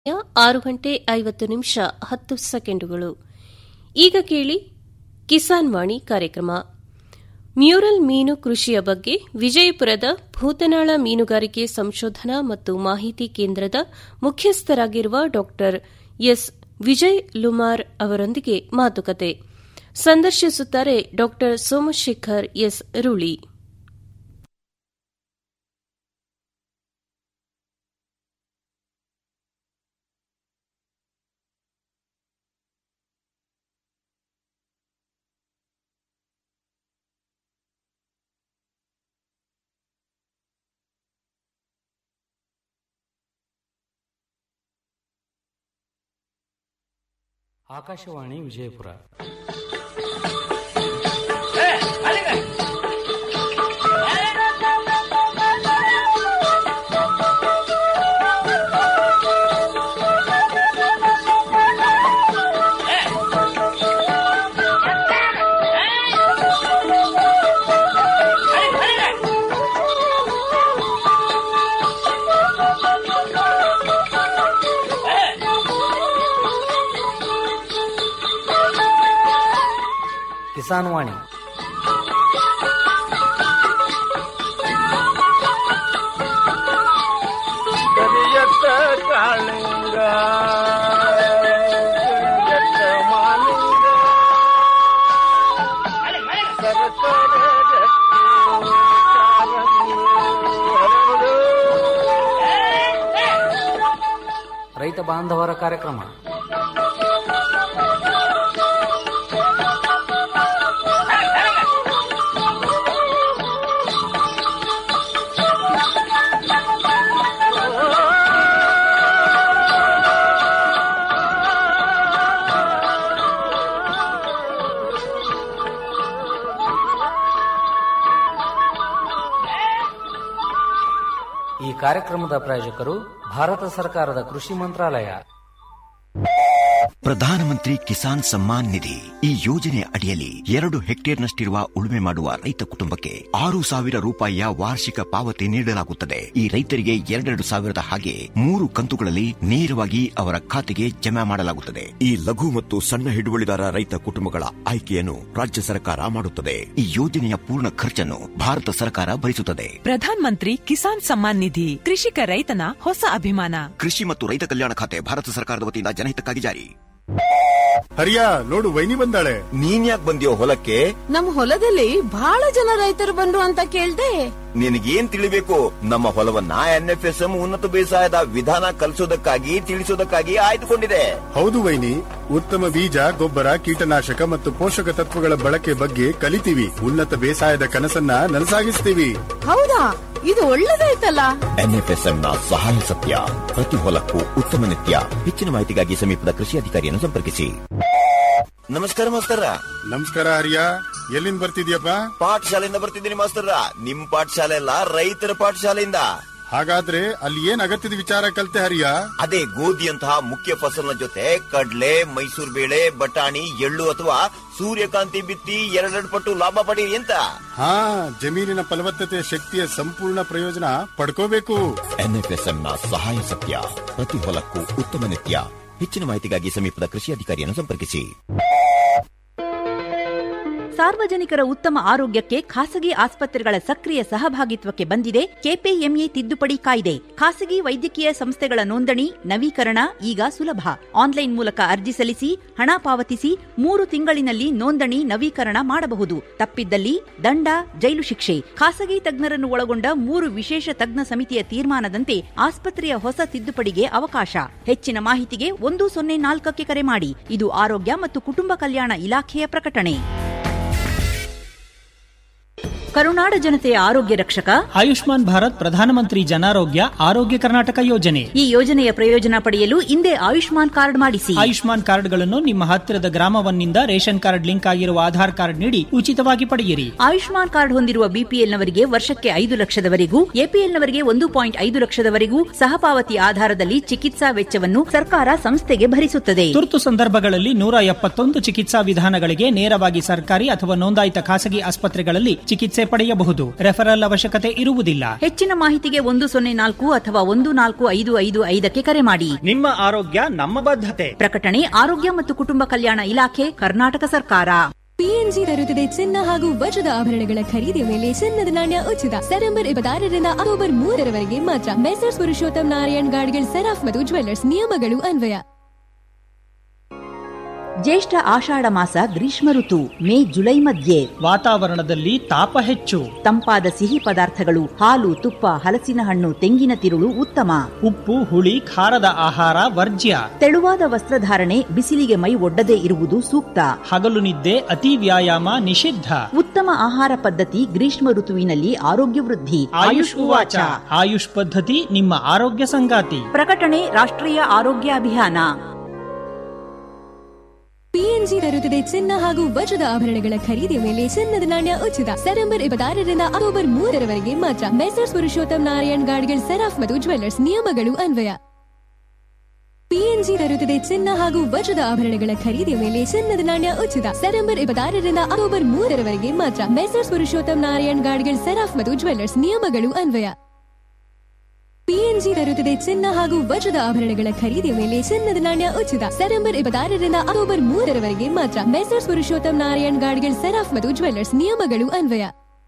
ಆರು ಗಂಟೆ ಐವತ್ತು ನಿಮಿಷ ಹತ್ತು ಸೆಕೆಂಡುಗಳು ಈಗ ಕೇಳಿ ಕಿಸಾನ್ ವಾಣಿ ಕಾರ್ಯಕ್ರಮ ಮ್ಯೂರಲ್ ಮೀನು ಕೃಷಿಯ ಬಗ್ಗೆ ವಿಜಯಪುರದ ಭೂತನಾಳ ಮೀನುಗಾರಿಕೆ ಸಂಶೋಧನಾ ಮತ್ತು ಮಾಹಿತಿ ಕೇಂದ್ರದ ಮುಖ್ಯಸ್ಥರಾಗಿರುವ ಡಾ ಎಸ್ ವಿಜಯ್ ಲುಮಾರ್ ಅವರೊಂದಿಗೆ ಮಾತುಕತೆ ಸಂದರ್ಶಿಸುತ್ತಾರೆ ಡಾ ಸೋಮಶೇಖರ್ ಎಸ್ ರೂಳಿ ಆಕಾಶವಾಣಿ ವಿಜಯಪುರ ಕಿಸಾನ್ ವಾಣಿ ಕರಿಯತ್ತ ಕಾಳಿಂಗ ಕರಿಯತ್ತ ಮಾಲಿಂಗ ಸರಸರ ರಕ್ತಿ ಕಾರಂಗಿ ಹರಡು. ರೈತ ಬಾಂಧವರ ಕಾರ್ಯಕ್ರಮ ಈ ಕಾರ್ಯಕ್ರಮದ ಪ್ರಾಯೋಜಕರು ಭಾರತ ಸರ್ಕಾರದ ಕೃಷಿ ಮಂತ್ರಾಲಯ ಪ್ರಧಾನಮಂತ್ರಿ ಕಿಸಾನ್ ಸಮ್ಮಾನ್ ನಿಧಿ ಈ ಯೋಜನೆ ಅಡಿಯಲ್ಲಿ ಎರಡು ಹೆಕ್ಟೇರ್ನಷ್ಟಿರುವ ಉಳುಮೆ ಮಾಡುವ ರೈತ ಕುಟುಂಬಕ್ಕೆ ಆರು ಸಾವಿರ ರೂಪಾಯಿಯ ವಾರ್ಷಿಕ ಪಾವತಿ ನೀಡಲಾಗುತ್ತದೆ ಈ ರೈತರಿಗೆ ಎರಡೆರಡು ಸಾವಿರದ ಹಾಗೆ ಮೂರು ಕಂತುಗಳಲ್ಲಿ ನೇರವಾಗಿ ಅವರ ಖಾತೆಗೆ ಜಮಾ ಮಾಡಲಾಗುತ್ತದೆ ಈ ಲಘು ಮತ್ತು ಸಣ್ಣ ಹಿಡುವಳಿದಾರ ರೈತ ಕುಟುಂಬಗಳ ಆಯ್ಕೆಯನ್ನು ರಾಜ್ಯ ಸರ್ಕಾರ ಮಾಡುತ್ತದೆ ಈ ಯೋಜನೆಯ ಪೂರ್ಣ ಖರ್ಚನ್ನು ಭಾರತ ಸರ್ಕಾರ ಭರಿಸುತ್ತದೆ ಪ್ರಧಾನ್ ಮಂತ್ರಿ ಕಿಸಾನ್ ಸಮ್ಮಾನ್ ನಿಧಿ ಕೃಷಿಕ ರೈತನ ಹೊಸ ಅಭಿಮಾನ ಕೃಷಿ ಮತ್ತು ರೈತ ಕಲ್ಯಾಣ ಖಾತೆ ಭಾರತ ಸರ್ಕಾರದ ವತಿಯಿಂದ ಜನಹಿತಕ್ಕಾಗಿ ಜಾರಿ ಹರಿಯ ನೋಡು ವೈನಿ ಬಂದಾಳೆ ನೀನ್ ಯಾಕೆ ಬಂದಿಯೋ ಹೊಲಕ್ಕೆ ನಮ್ ಹೊಲದಲ್ಲಿ ಬಹಳ ಜನ ರೈತರು ಬಂದ್ರು ಅಂತ ಕೇಳ್ದೆ ನಿನಗೇನ್ ತಿಳಿಬೇಕು ನಮ್ಮ ಹೊಲವನ್ನ ಎನ್ಎಫ್ಎಸ್ಎಂ ಉನ್ನತ ಬೇಸಾಯದ ವಿಧಾನ ಕಲಿಸೋದಕ್ಕಾಗಿ ತಿಳಿಸೋದಕ್ಕಾಗಿ ಆಯ್ದುಕೊಂಡಿದೆ ಹೌದು ವೈನಿ ಉತ್ತಮ ಬೀಜ ಗೊಬ್ಬರ ಕೀಟನಾಶಕ ಮತ್ತು ಪೋಷಕ ತತ್ವಗಳ ಬಳಕೆ ಬಗ್ಗೆ ಕಲಿತೀವಿ ಉನ್ನತ ಬೇಸಾಯದ ಕನಸನ್ನ ನನಸಾಗಿಸ್ತೀವಿ ಹೌದಾ ಇದು ಒಳ್ಳೇದಾಯ್ತಲ್ಲ ಎನ್ಎಫ್ಎಸ್ಎಂ ನ ಸಹಾಯ ಸತ್ಯ ಪ್ರತಿ ಹೊಲಕ್ಕೂ ಉತ್ತಮ ನಿತ್ಯ ಹೆಚ್ಚಿನ ಮಾಹಿತಿಗಾಗಿ ಸಮೀಪದ ಕೃಷಿ ಅಧಿಕಾರಿಯನ್ನು ಸಂಪರ್ಕಿಸಿ ನಮಸ್ಕಾರ ಮಾಸ್ತರ ನಮಸ್ಕಾರ ಹರಿಯ ಎಲ್ಲಿಂದ ಬರ್ತಿದ್ಯಪ್ಪ ಪಾಠಶಾಲೆಯಿಂದ ಬರ್ತಿದ್ದೀನಿ ಮಾಸ್ತರ ನಿಮ್ ಪಾಠಶಾಲೆ ಅಲ್ಲ ರೈತರ ಪಾಠಶಾಲೆಯಿಂದ ಹಾಗಾದ್ರೆ ಅಲ್ಲಿ ಏನ್ ಅಗತ್ಯದ ವಿಚಾರ ಕಲ್ತೆ ಹರಿಯ ಅದೇ ಗೋಧಿಯಂತಹ ಮುಖ್ಯ ಫಸಲಿನ ಜೊತೆ ಕಡ್ಲೆ ಮೈಸೂರು ಬೇಳೆ ಬಟಾಣಿ ಎಳ್ಳು ಅಥವಾ ಸೂರ್ಯಕಾಂತಿ ಬಿತ್ತಿ ಎರಡೆರಡು ಪಟ್ಟು ಲಾಭ ಪಡೀರಿ ಅಂತ ಹಾ ಜಮೀನಿನ ಫಲವತ್ತತೆ ಶಕ್ತಿಯ ಸಂಪೂರ್ಣ ಪ್ರಯೋಜನ ಪಡ್ಕೋಬೇಕು ಎನ್ಎಫ್ಎಸ್ಎಂ ನ ಸಹಾಯ ಸತ್ಯ ಪ್ರತಿ ಹೊಲಕ್ಕೂ ಉತ್ತಮ ನಿತ್ಯ ಹೆಚ್ಚಿನ ಮಾಹಿತಿಗಾಗಿ ಸಮೀಪದ ಕೃಷಿ ಅಧಿಕಾರಿಯನ್ನು ಸಂಪರ್ಕಿಸಿ ಸಾರ್ವಜನಿಕರ ಉತ್ತಮ ಆರೋಗ್ಯಕ್ಕೆ ಖಾಸಗಿ ಆಸ್ಪತ್ರೆಗಳ ಸಕ್ರಿಯ ಸಹಭಾಗಿತ್ವಕ್ಕೆ ಬಂದಿದೆ ಕೆಪಿಎಂಇ ತಿದ್ದುಪಡಿ ಕಾಯ್ದೆ ಖಾಸಗಿ ವೈದ್ಯಕೀಯ ಸಂಸ್ಥೆಗಳ ನೋಂದಣಿ ನವೀಕರಣ ಈಗ ಸುಲಭ ಆನ್ಲೈನ್ ಮೂಲಕ ಅರ್ಜಿ ಸಲ್ಲಿಸಿ ಹಣ ಪಾವತಿಸಿ ಮೂರು ತಿಂಗಳಿನಲ್ಲಿ ನೋಂದಣಿ ನವೀಕರಣ ಮಾಡಬಹುದು ತಪ್ಪಿದ್ದಲ್ಲಿ ದಂಡ ಜೈಲು ಶಿಕ್ಷೆ ಖಾಸಗಿ ತಜ್ಞರನ್ನು ಒಳಗೊಂಡ ಮೂರು ವಿಶೇಷ ತಜ್ಞ ಸಮಿತಿಯ ತೀರ್ಮಾನದಂತೆ ಆಸ್ಪತ್ರೆಯ ಹೊಸ ತಿದ್ದುಪಡಿಗೆ ಅವಕಾಶ ಹೆಚ್ಚಿನ ಮಾಹಿತಿಗೆ ಒಂದು ಸೊನ್ನೆ ನಾಲ್ಕಕ್ಕೆ ಕರೆ ಮಾಡಿ ಇದು ಆರೋಗ್ಯ ಮತ್ತು ಕುಟುಂಬ ಕಲ್ಯಾಣ ಇಲಾಖೆಯ ಪ್ರಕಟಣೆ ಕರುನಾಡ ಜನತೆಯ ಆರೋಗ್ಯ ರಕ್ಷಕ ಆಯುಷ್ಮಾನ್ ಭಾರತ್ ಪ್ರಧಾನಮಂತ್ರಿ ಜನಾರೋಗ್ಯ ಆರೋಗ್ಯ ಕರ್ನಾಟಕ ಯೋಜನೆ ಈ ಯೋಜನೆಯ ಪ್ರಯೋಜನ ಪಡೆಯಲು ಹಿಂದೆ ಆಯುಷ್ಮಾನ್ ಕಾರ್ಡ್ ಮಾಡಿಸಿ ಆಯುಷ್ಮಾನ್ ಕಾರ್ಡ್ಗಳನ್ನು ನಿಮ್ಮ ಹತ್ತಿರದ ಗ್ರಾಮವನ್ನಿಂದ ರೇಷನ್ ಕಾರ್ಡ್ ಲಿಂಕ್ ಆಗಿರುವ ಆಧಾರ್ ಕಾರ್ಡ್ ನೀಡಿ ಉಚಿತವಾಗಿ ಪಡೆಯಿರಿ ಆಯುಷ್ಮಾನ್ ಕಾರ್ಡ್ ಹೊಂದಿರುವ ಬಿಪಿಎಲ್ನವರಿಗೆ ವರ್ಷಕ್ಕೆ ಐದು ಲಕ್ಷದವರೆಗೂ ಎಪಿಎಲ್ನವರಿಗೆ ಒಂದು ಪಾಯಿಂಟ್ ಐದು ಲಕ್ಷದವರೆಗೂ ಸಹಪಾವತಿ ಆಧಾರದಲ್ಲಿ ಚಿಕಿತ್ಸಾ ವೆಚ್ಚವನ್ನು ಸರ್ಕಾರ ಸಂಸ್ಥೆಗೆ ಭರಿಸುತ್ತದೆ ತುರ್ತು ಸಂದರ್ಭಗಳಲ್ಲಿ ನೂರ ಎಪ್ಪತ್ತೊಂದು ಚಿಕಿತ್ಸಾ ವಿಧಾನಗಳಿಗೆ ನೇರವಾಗಿ ಸರ್ಕಾರಿ ಅಥವಾ ನೋಂದಾಯಿತ ಖಾಸಗಿ ಆಸ್ಪತ್ರೆಗಳಲ್ಲಿ ಚಿಕಿತ್ಸೆ ಚಿಕಿತ್ಸೆ ಪಡೆಯಬಹುದು ರೆಫರಲ್ ಅವಶ್ಯಕತೆ ಇರುವುದಿಲ್ಲ ಹೆಚ್ಚಿನ ಮಾಹಿತಿಗೆ ಒಂದು ಸೊನ್ನೆ ನಾಲ್ಕು ಅಥವಾ ಒಂದು ನಾಲ್ಕು ಐದು ಐದು ಐದಕ್ಕೆ ಕರೆ ಮಾಡಿ ನಿಮ್ಮ ಆರೋಗ್ಯ ನಮ್ಮ ಬದ್ಧತೆ ಪ್ರಕಟಣೆ ಆರೋಗ್ಯ ಮತ್ತು ಕುಟುಂಬ ಕಲ್ಯಾಣ ಇಲಾಖೆ ಕರ್ನಾಟಕ ಸರ್ಕಾರ ಪಿಎನ್ಜಿ ತರುತ್ತದೆ ಚಿನ್ನ ಹಾಗೂ ವಜ್ರದ ಆಭರಣಗಳ ಖರೀದಿ ಮೇಲೆ ಚಿನ್ನದ ನಾಣ್ಯ ಉಚಿತ ಸೆಪ್ಟೆಂಬರ್ ಇಪ್ಪತ್ತಾರರಿಂದ ಅಕ್ಟೋಬರ್ ಮೂರರವರೆಗೆ ಮಾತ್ರ ಮೆಸರ್ಸ್ ಪುರುಷೋತ್ತಮ್ ನಾರಾಯಣ್ ಗಾಡ್ಗಿಲ್ ಸೆರಾಫ್ ಮತ್ತು ಜ್ವೆಲ್ಲರ್ಸ್ ನಿಯಮಗಳು ಅನ್ವಯ ಜ್ಯೇಷ್ಠ ಆಷಾಢ ಮಾಸ ಗ್ರೀಷ್ಮ ಋತು ಮೇ ಜುಲೈ ಮಧ್ಯೆ ವಾತಾವರಣದಲ್ಲಿ ತಾಪ ಹೆಚ್ಚು ತಂಪಾದ ಸಿಹಿ ಪದಾರ್ಥಗಳು ಹಾಲು ತುಪ್ಪ ಹಲಸಿನ ಹಣ್ಣು ತೆಂಗಿನ ತಿರುಳು ಉತ್ತಮ ಉಪ್ಪು ಹುಳಿ ಖಾರದ ಆಹಾರ ವರ್ಜ್ಯ ತೆಳುವಾದ ವಸ್ತ್ರಧಾರಣೆ ಬಿಸಿಲಿಗೆ ಮೈ ಒಡ್ಡದೇ ಇರುವುದು ಸೂಕ್ತ ಹಗಲು ನಿದ್ದೆ ಅತಿ ವ್ಯಾಯಾಮ ನಿಷಿದ್ಧ ಉತ್ತಮ ಆಹಾರ ಪದ್ಧತಿ ಗ್ರೀಷ್ಮ ಋತುವಿನಲ್ಲಿ ಆರೋಗ್ಯ ವೃದ್ಧಿ ಆಯುಷ್ ಉವಾಚ ಆಯುಷ್ ಪದ್ಧತಿ ನಿಮ್ಮ ಆರೋಗ್ಯ ಸಂಗಾತಿ ಪ್ರಕಟಣೆ ರಾಷ್ಟ್ರೀಯ ಆರೋಗ್ಯ ಅಭಿಯಾನ ಪಿಎನ್ಜಿ ತರುತ್ತದೆ ಚಿನ್ನ ಹಾಗೂ ವಜ್ರದ ಆಭರಣಗಳ ಖರೀದಿ ಮೇಲೆ ಚಿನ್ನದ ನಾಣ್ಯ ಉಚಿತ ಸೆಪ್ಟೆಂಬರ್ ಇಪ್ಪತ್ತಾರರಿಂದ ಅಕ್ಟೋಬರ್ ಮೂರರವರೆಗೆ ಮಾತ್ರ ಮೆಸರ್ಸ್ ಪುರುಷೋತ್ತಮ್ ನಾರಾಯಣ್ ಗಾಡ್ಗಿಲ್ ಸೆರಾಫ್ ಮತ್ತು ಜ್ವೆಲ್ಲರ್ಸ್ ನಿಯಮಗಳು ಅನ್ವಯ ಪಿಎನ್ಜಿ ತರುತ್ತದೆ ಚಿನ್ನ ಹಾಗೂ ವಜ್ರದ ಆಭರಣಗಳ ಖರೀದಿ ಮೇಲೆ ಚಿನ್ನದ ನಾಣ್ಯ ಉಚಿತ ಸೆಪ್ಟೆಂಬರ್ ಇಪ್ಪತ್ತಾರರಿಂದ ಅಕ್ಟೋಬರ್ ಮೂರರವರೆಗೆ ಮಾತ್ರ ಮೆಸರ್ಸ್ ಪುರುಷೋತ್ತಮ್ ನಾರಾಯಣ್ ಗಾಡ್ಗಿಲ್ ಸೆರಾಫ್ ಮತ್ತು ಜ್ವೆಲ್ಲರ್ಸ್ ನಿಯಮಗಳು ಅನ್ವಯ ಪಿಎನ್ಜಿ ತರುತ್ತದೆ ಚಿನ್ನ ಹಾಗೂ ವಜ್ರದ ಆಭರಣಗಳ ಖರೀದಿ ಮೇಲೆ ಚಿನ್ನದ ನಾಣ್ಯ ಉಚಿತ ಸೆಪ್ಟೆಂಬರ್ ಇಪ್ಪತ್ತಾರರಿಂದ ಅಕ್ಟೋಬರ್ ಮೂರರವರೆಗೆ ಮಾತ್ರ ಮೆಸರ್ಸ್ ಪುರುಷೋತ್ತಮ್ ನಾರಾಯಣ್ ಗಾಡ್ಗಿಲ್ ಸೆರಾಫ್ ಮತ್ತು ಜ್ವೆಲ್ಲರ್ಸ್ ನಿಯಮಗಳು ಅನ್ವಯ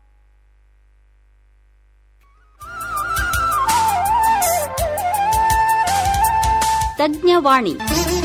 ತಜ್ಞವಾಣಿ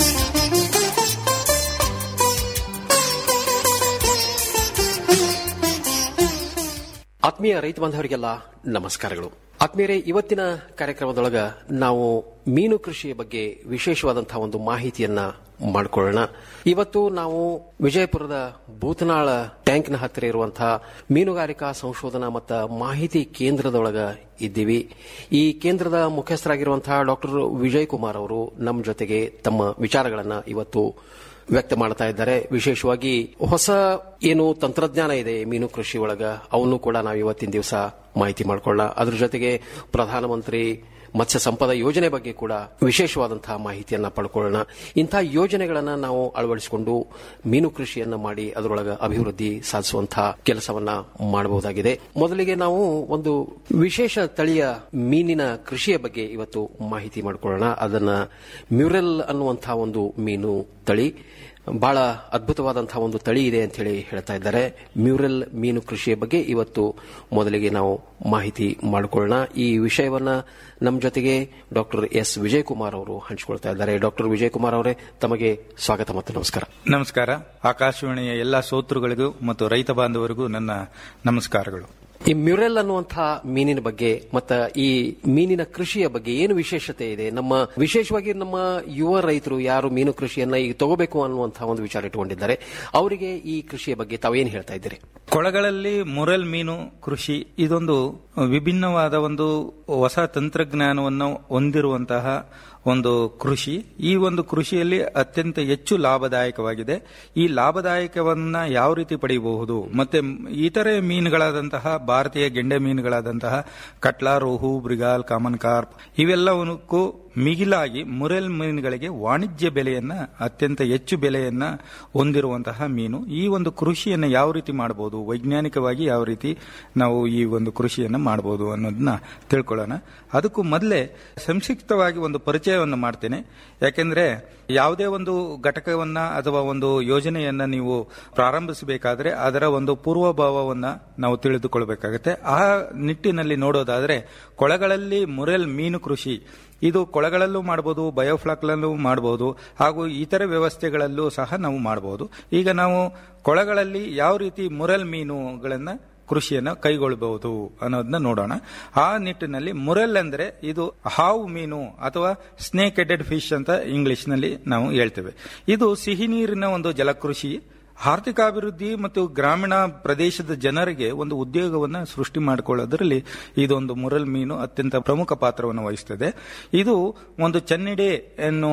ಆತ್ಮೀಯ ರೈತ ಬಾಂಧವರಿಗೆಲ್ಲ ನಮಸ್ಕಾರಗಳು ಆತ್ಮೀಯರೇ ಇವತ್ತಿನ ಕಾರ್ಯಕ್ರಮದೊಳಗ ನಾವು ಮೀನು ಕೃಷಿಯ ಬಗ್ಗೆ ವಿಶೇಷವಾದಂತಹ ಒಂದು ಮಾಹಿತಿಯನ್ನ ಮಾಡಿಕೊಳ್ಳೋಣ ಇವತ್ತು ನಾವು ವಿಜಯಪುರದ ಭೂತನಾಳ ಟ್ಯಾಂಕ್ನ ಹತ್ತಿರ ಇರುವಂತಹ ಮೀನುಗಾರಿಕಾ ಸಂಶೋಧನಾ ಮತ್ತು ಮಾಹಿತಿ ಕೇಂದ್ರದೊಳಗ ಇದ್ದೀವಿ ಈ ಕೇಂದ್ರದ ಮುಖ್ಯಸ್ಥರಾಗಿರುವಂತಹ ಡಾಕ್ಟರ್ ವಿಜಯ್ ಕುಮಾರ್ ಅವರು ನಮ್ಮ ಜೊತೆಗೆ ತಮ್ಮ ವಿಚಾರಗಳನ್ನ ಇವತ್ತು ವ್ಯಕ್ತ ಮಾಡ್ತಾ ಇದ್ದಾರೆ ವಿಶೇಷವಾಗಿ ಹೊಸ ಏನು ತಂತ್ರಜ್ಞಾನ ಇದೆ ಮೀನು ಕೃಷಿ ಒಳಗ ಅವನ್ನು ಕೂಡ ನಾವು ಇವತ್ತಿನ ದಿವಸ ಮಾಹಿತಿ ಮಾಡಿಕೊಳ್ಳೋಣ ಅದ್ರ ಜೊತೆಗೆ ಪ್ರಧಾನಮಂತ್ರಿ ಮತ್ಸ್ಯ ಸಂಪದ ಯೋಜನೆ ಬಗ್ಗೆ ಕೂಡ ವಿಶೇಷವಾದಂತಹ ಮಾಹಿತಿಯನ್ನ ಪಡ್ಕೊಳ್ಳೋಣ ಇಂತಹ ಯೋಜನೆಗಳನ್ನ ನಾವು ಅಳವಡಿಸಿಕೊಂಡು ಮೀನು ಕೃಷಿಯನ್ನ ಮಾಡಿ ಅದರೊಳಗ ಅಭಿವೃದ್ಧಿ ಸಾಧಿಸುವಂತಹ ಕೆಲಸವನ್ನ ಮಾಡಬಹುದಾಗಿದೆ ಮೊದಲಿಗೆ ನಾವು ಒಂದು ವಿಶೇಷ ತಳಿಯ ಮೀನಿನ ಕೃಷಿಯ ಬಗ್ಗೆ ಇವತ್ತು ಮಾಹಿತಿ ಮಾಡಿಕೊಳ್ಳೋಣ ಅದನ್ನ ಮ್ಯೂರಲ್ ಅನ್ನುವಂತಹ ಒಂದು ಮೀನು ತಳಿ ಬಹಳ ಅದ್ಭುತವಾದಂತಹ ಒಂದು ತಳಿ ಇದೆ ಅಂತ ಹೇಳಿ ಹೇಳ್ತಾ ಇದ್ದಾರೆ ಮ್ಯೂರಲ್ ಮೀನು ಕೃಷಿಯ ಬಗ್ಗೆ ಇವತ್ತು ಮೊದಲಿಗೆ ನಾವು ಮಾಹಿತಿ ಮಾಡಿಕೊಳ್ಳೋಣ ಈ ವಿಷಯವನ್ನ ನಮ್ಮ ಜೊತೆಗೆ ಡಾಕ್ಟರ್ ಎಸ್ ವಿಜಯಕುಮಾರ್ ಅವರು ಹಂಚಿಕೊಳ್ತಾ ಇದ್ದಾರೆ ಡಾಕ್ಟರ್ ವಿಜಯಕುಮಾರ್ ಅವರೇ ತಮಗೆ ಸ್ವಾಗತ ಮತ್ತು ನಮಸ್ಕಾರ ನಮಸ್ಕಾರ ಆಕಾಶವಾಣಿಯ ಎಲ್ಲಾ ಶ್ರೋತೃಗಳಿಗೂ ಮತ್ತು ರೈತ ಬಾಂಧವರಿಗೂ ನನ್ನ ನಮಸ್ಕಾರಗಳು ಈ ಮ್ಯೂರೆಲ್ ಅನ್ನುವಂತಹ ಮೀನಿನ ಬಗ್ಗೆ ಮತ್ತ ಈ ಮೀನಿನ ಕೃಷಿಯ ಬಗ್ಗೆ ಏನು ವಿಶೇಷತೆ ಇದೆ ನಮ್ಮ ವಿಶೇಷವಾಗಿ ನಮ್ಮ ಯುವ ರೈತರು ಯಾರು ಮೀನು ಕೃಷಿಯನ್ನ ಈಗ ತಗೋಬೇಕು ಅನ್ನುವಂತಹ ಒಂದು ವಿಚಾರ ಇಟ್ಟುಕೊಂಡಿದ್ದಾರೆ ಅವರಿಗೆ ಈ ಕೃಷಿಯ ಬಗ್ಗೆ ತಾವೇನು ಹೇಳ್ತಾ ಇದ್ದೀರಿ ಕೊಳಗಳಲ್ಲಿ ಮುರಲ್ ಮೀನು ಕೃಷಿ ಇದೊಂದು ವಿಭಿನ್ನವಾದ ಒಂದು ಹೊಸ ತಂತ್ರಜ್ಞಾನವನ್ನು ಹೊಂದಿರುವಂತಹ ಒಂದು ಕೃಷಿ ಈ ಒಂದು ಕೃಷಿಯಲ್ಲಿ ಅತ್ಯಂತ ಹೆಚ್ಚು ಲಾಭದಾಯಕವಾಗಿದೆ ಈ ಲಾಭದಾಯಕವನ್ನ ಯಾವ ರೀತಿ ಪಡೆಯಬಹುದು ಮತ್ತೆ ಇತರೆ ಮೀನುಗಳಾದಂತಹ ಭಾರತೀಯ ಗೆಂಡೆ ಮೀನುಗಳಾದಂತಹ ಕಟ್ಲಾ ರೋಹು ಬ್ರಿಗಾಲ್ ಕಾಮನ್ ಕಾರ್ಪ್ ಇವೆಲ್ಲವನ್ನಕ್ಕೂ ಮಿಗಿಲಾಗಿ ಮುರೆಲ್ ಮೀನುಗಳಿಗೆ ವಾಣಿಜ್ಯ ಬೆಲೆಯನ್ನ ಅತ್ಯಂತ ಹೆಚ್ಚು ಬೆಲೆಯನ್ನ ಹೊಂದಿರುವಂತಹ ಮೀನು ಈ ಒಂದು ಕೃಷಿಯನ್ನ ಯಾವ ರೀತಿ ಮಾಡಬಹುದು ವೈಜ್ಞಾನಿಕವಾಗಿ ಯಾವ ರೀತಿ ನಾವು ಈ ಒಂದು ಕೃಷಿಯನ್ನ ಮಾಡಬಹುದು ಅನ್ನೋದನ್ನ ತಿಳ್ಕೊಳ್ಳೋಣ ಅದಕ್ಕೂ ಮೊದಲೇ ಸಂಕ್ಷಿಪ್ತವಾಗಿ ಒಂದು ಪರಿಚಯವನ್ನು ಮಾಡ್ತೇನೆ ಯಾಕೆಂದ್ರೆ ಯಾವುದೇ ಒಂದು ಘಟಕವನ್ನ ಅಥವಾ ಒಂದು ಯೋಜನೆಯನ್ನ ನೀವು ಪ್ರಾರಂಭಿಸಬೇಕಾದ್ರೆ ಅದರ ಒಂದು ಪೂರ್ವಭಾವವನ್ನ ನಾವು ತಿಳಿದುಕೊಳ್ಬೇಕಾಗುತ್ತೆ ಆ ನಿಟ್ಟಿನಲ್ಲಿ ನೋಡೋದಾದ್ರೆ ಕೊಳಗಳಲ್ಲಿ ಮುರೆಲ್ ಮೀನು ಕೃಷಿ ಇದು ಕೊಳಗಳಲ್ಲೂ ಮಾಡಬಹುದು ಬಯೋಫ್ಲಾಕ್ಲಲ್ಲೂ ಮಾಡಬಹುದು ಹಾಗೂ ಇತರೆ ವ್ಯವಸ್ಥೆಗಳಲ್ಲೂ ಸಹ ನಾವು ಮಾಡಬಹುದು ಈಗ ನಾವು ಕೊಳಗಳಲ್ಲಿ ಯಾವ ರೀತಿ ಮುರಲ್ ಮೀನುಗಳನ್ನ ಕೃಷಿಯನ್ನು ಕೈಗೊಳ್ಳಬಹುದು ಅನ್ನೋದನ್ನ ನೋಡೋಣ ಆ ನಿಟ್ಟಿನಲ್ಲಿ ಮುರೆಲ್ ಅಂದ್ರೆ ಇದು ಹಾವು ಮೀನು ಅಥವಾ ಸ್ನೇಕ್ ಹೆಡೆಡ್ ಫಿಶ್ ಅಂತ ಇಂಗ್ಲಿಷ್ ನಲ್ಲಿ ನಾವು ಹೇಳ್ತೇವೆ ಇದು ಸಿಹಿ ನೀರಿನ ಒಂದು ಜಲಕೃಷಿ ಆರ್ಥಿಕಾಭಿವೃದ್ಧಿ ಮತ್ತು ಗ್ರಾಮೀಣ ಪ್ರದೇಶದ ಜನರಿಗೆ ಒಂದು ಉದ್ಯೋಗವನ್ನು ಸೃಷ್ಟಿ ಮಾಡಿಕೊಳ್ಳೋದ್ರಲ್ಲಿ ಇದೊಂದು ಮುರಲ್ ಮೀನು ಅತ್ಯಂತ ಪ್ರಮುಖ ಪಾತ್ರವನ್ನು ವಹಿಸುತ್ತದೆ ಇದು ಒಂದು ಚೆನ್ನಿಡೆ ಎನ್ನುವ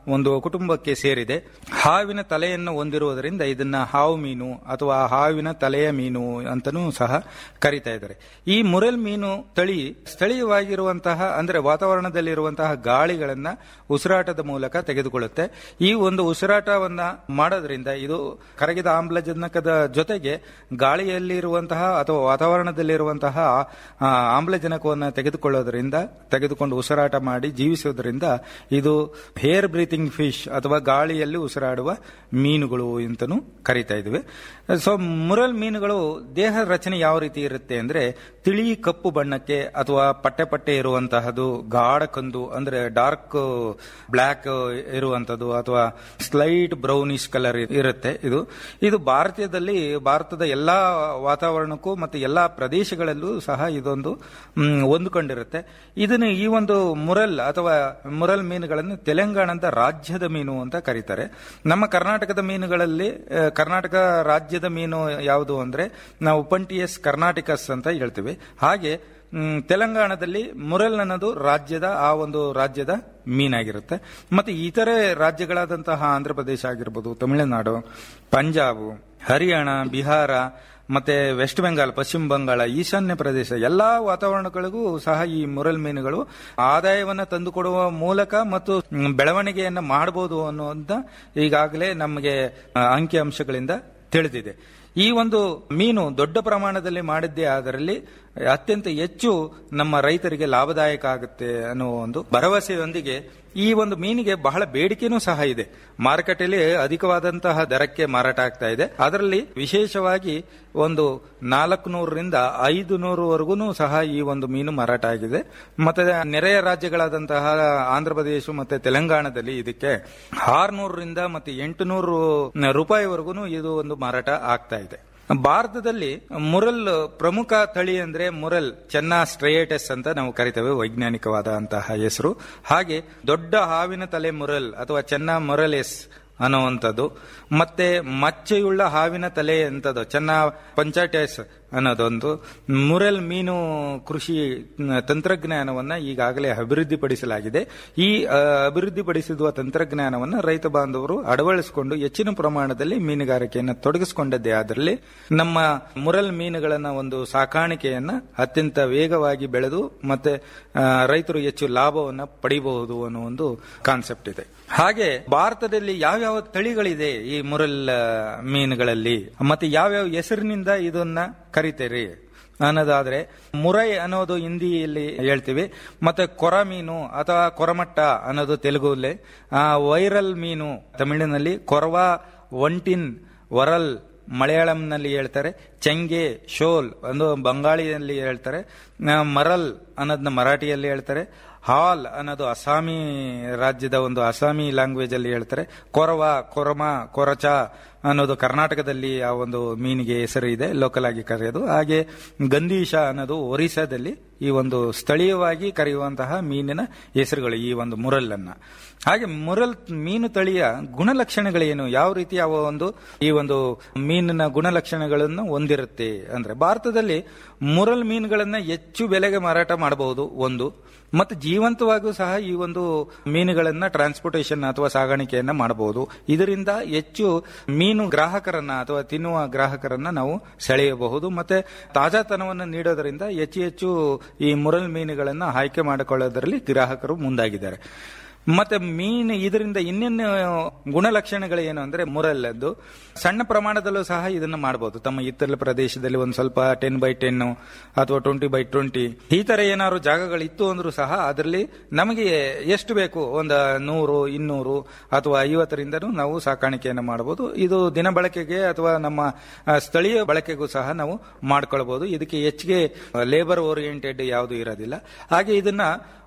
ಒಂದು ಕುಟುಂಬಕ್ಕೆ ಸೇರಿದೆ ಹಾವಿನ ತಲೆಯನ್ನು ಹೊಂದಿರುವುದರಿಂದ ಇದನ್ನ ಹಾವು ಮೀನು ಅಥವಾ ಹಾವಿನ ತಲೆಯ ಮೀನು ಅಂತನೂ ಸಹ ಕರೀತಾ ಇದ್ದಾರೆ ಈ ಮುರೆಲ್ ಮೀನು ತಳಿ ಸ್ಥಳೀಯವಾಗಿರುವಂತಹ ಅಂದ್ರೆ ವಾತಾವರಣದಲ್ಲಿರುವಂತಹ ಗಾಳಿಗಳನ್ನ ಉಸಿರಾಟದ ಮೂಲಕ ತೆಗೆದುಕೊಳ್ಳುತ್ತೆ ಈ ಒಂದು ಉಸಿರಾಟವನ್ನ ಮಾಡೋದ್ರಿಂದ ಇದು ಕರಗಿದ ಆಮ್ಲಜನಕದ ಜೊತೆಗೆ ಗಾಳಿಯಲ್ಲಿರುವಂತಹ ಅಥವಾ ವಾತಾವರಣದಲ್ಲಿರುವಂತಹ ಆ, ಆಮ್ಲಜನಕವನ್ನು ತೆಗೆದುಕೊಳ್ಳೋದ್ರಿಂದ ತೆಗೆದುಕೊಂಡು ಉಸಿರಾಟ ಮಾಡಿ ಜೀವಿಸೋದ್ರಿಂದ ಇದು ಹೇರ್ ಬ್ರೀತಿಂಗ್ ಫಿಶ್ ಅಥವಾ ಗಾಳಿಯಲ್ಲಿ ಉಸಿರಾಡುವ ಮೀನುಗಳು ಅಂತನೂ ಕರಿತಾ ಇದ್ವಿ ಸೊ ಮುರಲ್ ಮೀನುಗಳು ದೇಹ ರಚನೆ ಯಾವ ರೀತಿ ಇರುತ್ತೆ ಅಂದ್ರೆ ತಿಳಿ ಕಪ್ಪು ಬಣ್ಣಕ್ಕೆ ಅಥವಾ ಪಟ್ಟೆ ಪಟ್ಟೆ ಇರುವಂತಹದ್ದು ಗಾಢ ಕಂದು ಅಂದ್ರೆ ಡಾರ್ಕ್ ಬ್ಲ್ಯಾಕ್ ಇರುವಂತದ್ದು ಅಥವಾ ಸ್ಲೈಟ್ ಬ್ರೌನಿಶ್ ಕಲರ್ ಇರುತ್ತೆ ಇದು ಇದು ಭಾರತೀಯದಲ್ಲಿ ಭಾರತದ ಎಲ್ಲಾ ವಾತಾವರಣಕ್ಕೂ ಮತ್ತು ಎಲ್ಲಾ ಪ್ರದೇಶಗಳಲ್ಲೂ ಸಹ ಇದೊಂದು ಮ್, ಹೊಂದಿಕೊಂಡಿರುತ್ತೆ ಇದನ್ನು ಈ ಒಂದು ಮುರಲ್ ಅಥವಾ ಮುರಲ್ ಮೀನುಗಳನ್ನು ತೆಲಂಗಾಣದ ರಾಜ್ಯದ ಮೀನು ಅಂತ ಕರೀತಾರೆ ನಮ್ಮ ಕರ್ನಾಟಕದ ಮೀನುಗಳಲ್ಲಿ ಆ, ಕರ್ನಾಟಕ ರಾಜ್ಯದ ಮೀನು ಯಾವುದು ಅಂದ್ರೆ ನಾವು ಪಂಟಿಯಸ್ ಕರ್ನಾಟಿಕಸ್ ಅಂತ ಹೇಳ್ತೀವಿ ಹಾಗೆ ಮ್, ತೆಲಂಗಾಣದಲ್ಲಿ ಮುರಲ್ ಅನ್ನೋದು ರಾಜ್ಯದ ಆ ಒಂದು ರಾಜ್ಯದ ಮೀನಾಗಿರುತ್ತೆ ಮತ್ತೆ ಇತರೆ ರಾಜ್ಯಗಳಾದಂತಹ ಆಂಧ್ರ ಪ್ರದೇಶ ಆಗಿರ್ಬೋದು ತಮಿಳುನಾಡು ಪಂಜಾಬ್ ಹರಿಯಾಣ ಬಿಹಾರ ಮತ್ತೆ ವೆಸ್ಟ್ ಬೆಂಗಾಲ್ ಪಶ್ಚಿಮ ಬಂಗಾಳ ಈಶಾನ್ಯ ಪ್ರದೇಶ ಎಲ್ಲಾ ವಾತಾವರಣಗಳಿಗೂ ಸಹ ಈ ಮುರಲ್ ಮೀನುಗಳು ಆದಾಯವನ್ನ ತಂದುಕೊಡುವ ಮೂಲಕ ಮತ್ತು ಮ್, ಬೆಳವಣಿಗೆಯನ್ನ ಮಾಡಬಹುದು ಅನ್ನೋದ ಈಗಾಗಲೇ ನಮಗೆ ಆ, ಅಂಕಿ ಅಂಶಗಳಿಂದ ತಿಳಿದಿದೆ ಈ ಒಂದು ಮೀನು ದೊಡ್ಡ ಪ್ರಮಾಣದಲ್ಲಿ ಮಾಡಿದ್ದೇ ಅದರಲ್ಲಿ ಅತ್ಯಂತ ಹೆಚ್ಚು ನಮ್ಮ ರೈತರಿಗೆ ಲಾಭದಾಯಕ ಆಗುತ್ತೆ ಅನ್ನೋ ಒಂದು ಭರವಸೆಯೊಂದಿಗೆ ಈ ಒಂದು ಮೀನಿಗೆ ಬಹಳ ಬೇಡಿಕೆನೂ ಸಹ ಇದೆ ಮಾರುಕಟ್ಟೆಯಲ್ಲಿ ಅಧಿಕವಾದಂತಹ ದರಕ್ಕೆ ಮಾರಾಟ ಆಗ್ತಾ ಇದೆ ಅದರಲ್ಲಿ ವಿಶೇಷವಾಗಿ ಒಂದು ನಾಲ್ಕು ನೂರರಿಂದ ಐದು ನೂರವರೆಗೂ ಸಹ ಈ ಒಂದು ಮೀನು ಮಾರಾಟ ಆಗಿದೆ ಮತ್ತೆ ನೆರೆಯ ರಾಜ್ಯಗಳಾದಂತಹ ಆಂಧ್ರ ಪ್ರದೇಶ ಮತ್ತೆ ತೆಲಂಗಾಣದಲ್ಲಿ ಇದಕ್ಕೆ ಆರ್ನೂರರಿಂದ ಮತ್ತೆ ಎಂಟುನೂರು ರೂಪಾಯಿವರೆಗೂ ಇದು ಒಂದು ಮಾರಾಟ ಆಗ್ತಾ ಇದೆ ಭಾರತದಲ್ಲಿ ಮುರಲ್ ಪ್ರಮುಖ ತಳಿ ಅಂದ್ರೆ ಮುರಲ್ ಚೆನ್ನಾ ಸ್ಟ್ರೇಯಟಸ್ ಅಂತ ನಾವು ಕರಿತೇವೆ ವೈಜ್ಞಾನಿಕವಾದಂತಹ ಹೆಸರು ಹಾಗೆ ದೊಡ್ಡ ಹಾವಿನ ತಲೆ ಮುರಲ್ ಅಥವಾ ಚೆನ್ನಾ ಮೊರಲೆಸ್ ಅನ್ನುವಂಥದ್ದು ಮತ್ತೆ ಮಚ್ಚೆಯುಳ್ಳ ಹಾವಿನ ತಲೆ ಅಂತದ್ದು ಚೆನ್ನ ಪಂಚಾಟೆಸ್ ಅನ್ನೋದೊಂದು ಮುರಲ್ ಮೀನು ಕೃಷಿ ತಂತ್ರಜ್ಞಾನವನ್ನ ಈಗಾಗಲೇ ಅಭಿವೃದ್ಧಿಪಡಿಸಲಾಗಿದೆ ಈ ಆ, ಅಭಿವೃದ್ಧಿಪಡಿಸಿರುವ ತಂತ್ರಜ್ಞಾನವನ್ನ ರೈತ ಬಾಂಧವರು ಅಳವಡಿಸಿಕೊಂಡು ಹೆಚ್ಚಿನ ಪ್ರಮಾಣದಲ್ಲಿ ಮೀನುಗಾರಿಕೆಯನ್ನು ತೊಡಗಿಸಿಕೊಂಡದ್ದೇ ಅದರಲ್ಲಿ ನಮ್ಮ ಮುರಲ್ ಮೀನುಗಳನ್ನ ಒಂದು ಸಾಕಾಣಿಕೆಯನ್ನ ಅತ್ಯಂತ ವೇಗವಾಗಿ ಬೆಳೆದು ಮತ್ತೆ ಆ, ರೈತರು ಹೆಚ್ಚು ಲಾಭವನ್ನ ಪಡಿಬಹುದು ಅನ್ನೋ ಒಂದು ಕಾನ್ಸೆಪ್ಟ್ ಇದೆ ಹಾಗೆ ಭಾರತದಲ್ಲಿ ಯಾವ್ಯಾವ ತಳಿಗಳಿದೆ ಈ ಮುರಲ್ ಆ, ಮೀನುಗಳಲ್ಲಿ ಮತ್ತೆ ಯಾವ್ಯಾವ ಹೆಸರಿನಿಂದ ಇದನ್ನ ಕರಿತೀರಿ ಅನ್ನೋದಾದ್ರೆ ಮುರೈ ಅನ್ನೋದು ಹಿಂದಿಯಲ್ಲಿ ಹೇಳ್ತೀವಿ ಮತ್ತೆ ಕೊರ ಮೀನು ಅಥವಾ ಕೊರಮಟ್ಟ ಅನ್ನೋದು ತೆಲುಗುಲ್ಲಿ ಆ, ವೈರಲ್ ಮೀನು ತಮಿಳಿನಲ್ಲಿ ಕೊರವಾ ಒಂಟಿನ್ ವರಲ್ ಮಲಯಾಳಂನಲ್ಲಿ ಹೇಳ್ತಾರೆ ಚೆಂಗೆ ಶೋಲ್ ಒಂದು ಬಂಗಾಳಿಯಲ್ಲಿ ಹೇಳ್ತಾರೆ ಆ, ಮರಲ್ ಅನ್ನೋದನ್ನ ಮರಾಠಿಯಲ್ಲಿ ಹೇಳ್ತಾರೆ ಹಾಲ್ ಅನ್ನೋದು ಅಸ್ಸಾಮಿ ರಾಜ್ಯದ ಒಂದು ಅಸ್ಸಾಮಿ ಲ್ಯಾಂಗ್ವೇಜ್ ಅಲ್ಲಿ ಹೇಳ್ತಾರೆ ಕೊರವ ಕೊರಮ ಕೊರಚ ಅನ್ನೋದು ಕರ್ನಾಟಕದಲ್ಲಿ ಆ ಒಂದು ಮೀನಿಗೆ ಹೆಸರು ಇದೆ ಲೋಕಲ್ ಆಗಿ ಕರೆಯೋದು ಹಾಗೆ ಗಂದೀಶ ಅನ್ನೋದು ಒರಿಸ್ಸಾದಲ್ಲಿ ಈ ಒಂದು ಸ್ಥಳೀಯವಾಗಿ ಕರೆಯುವಂತಹ ಮೀನಿನ ಹೆಸರುಗಳು ಈ ಒಂದು ಮುರಲ್ ಅನ್ನ ಹಾಗೆ ಮುರಲ್ ಮೀನು ತಳಿಯ ಗುಣಲಕ್ಷಣಗಳೇನು ಯಾವ ರೀತಿ ಯಾವ ಒಂದು ಈ ಒಂದು ಮೀನಿನ ಗುಣಲಕ್ಷಣಗಳನ್ನು ಹೊಂದಿರುತ್ತೆ ಅಂದ್ರೆ ಭಾರತದಲ್ಲಿ ಮುರಲ್ ಮೀನುಗಳನ್ನ ಹೆಚ್ಚು ಬೆಲೆಗೆ ಮಾರಾಟ ಮಾಡಬಹುದು ಒಂದು ಮತ್ತು ಜೀವಂತವಾಗೂ ಸಹ ಈ ಒಂದು ಮೀನುಗಳನ್ನ ಟ್ರಾನ್ಸ್ಪೋರ್ಟೇಷನ್ ಅಥವಾ ಸಾಗಾಣಿಕೆಯನ್ನ ಮಾಡಬಹುದು ಇದರಿಂದ ಹೆಚ್ಚು ಮೀನು ಗ್ರಾಹಕರನ್ನ ಅಥವಾ ತಿನ್ನುವ ಗ್ರಾಹಕರನ್ನ ನಾವು ಸೆಳೆಯಬಹುದು ಮತ್ತೆ ತಾಜಾತನವನ್ನು ನೀಡೋದರಿಂದ ಹೆಚ್ಚು ಹೆಚ್ಚು ಈ ಮುರಲ್ ಮೀನುಗಳನ್ನ ಆಯ್ಕೆ ಮಾಡಿಕೊಳ್ಳೋದರಲ್ಲಿ ಗ್ರಾಹಕರು ಮುಂದಾಗಿದ್ದಾರೆ ಮತ್ತೆ ಮೀನು ಇದರಿಂದ ಇನ್ನೇನು ಗುಣಲಕ್ಷಣಗಳು ಏನು ಅಂದ್ರೆ ಮುರಲ್ಲದ್ದು ಸಣ್ಣ ಪ್ರಮಾಣದಲ್ಲೂ ಸಹ ಇದನ್ನ ಮಾಡಬಹುದು ತಮ್ಮ ಇತ್ತಲ ಪ್ರದೇಶದಲ್ಲಿ ಒಂದು ಸ್ವಲ್ಪ ಟೆನ್ ಬೈ ಟೆನ್ ಅಥವಾ ಟ್ವೆಂಟಿ ಬೈ ಟ್ವೆಂಟಿ ಈ ತರ ಏನಾದ್ರು ಜಾಗಗಳಿತ್ತು ಅಂದ್ರೂ ಸಹ ಅದರಲ್ಲಿ ನಮಗೆ ಎಷ್ಟು ಬೇಕು ಒಂದು ನೂರು ಇನ್ನೂರು ಅಥವಾ ಐವತ್ತರಿಂದನೂ ನಾವು ಸಾಕಾಣಿಕೆಯನ್ನು ಮಾಡಬಹುದು ಇದು ದಿನ ಬಳಕೆಗೆ ಅಥವಾ ನಮ್ಮ ಆ, ಸ್ಥಳೀಯ ಬಳಕೆಗೂ ಸಹ ನಾವು ಮಾಡ್ಕೊಳ್ಬಹುದು ಇದಕ್ಕೆ ಹೆಚ್ಚಿಗೆ ಲೇಬರ್ ಓರಿಯೆಂಟೆಡ್ ಯಾವುದು ಇರೋದಿಲ್ಲ ಹಾಗೆ ಇದನ್ನ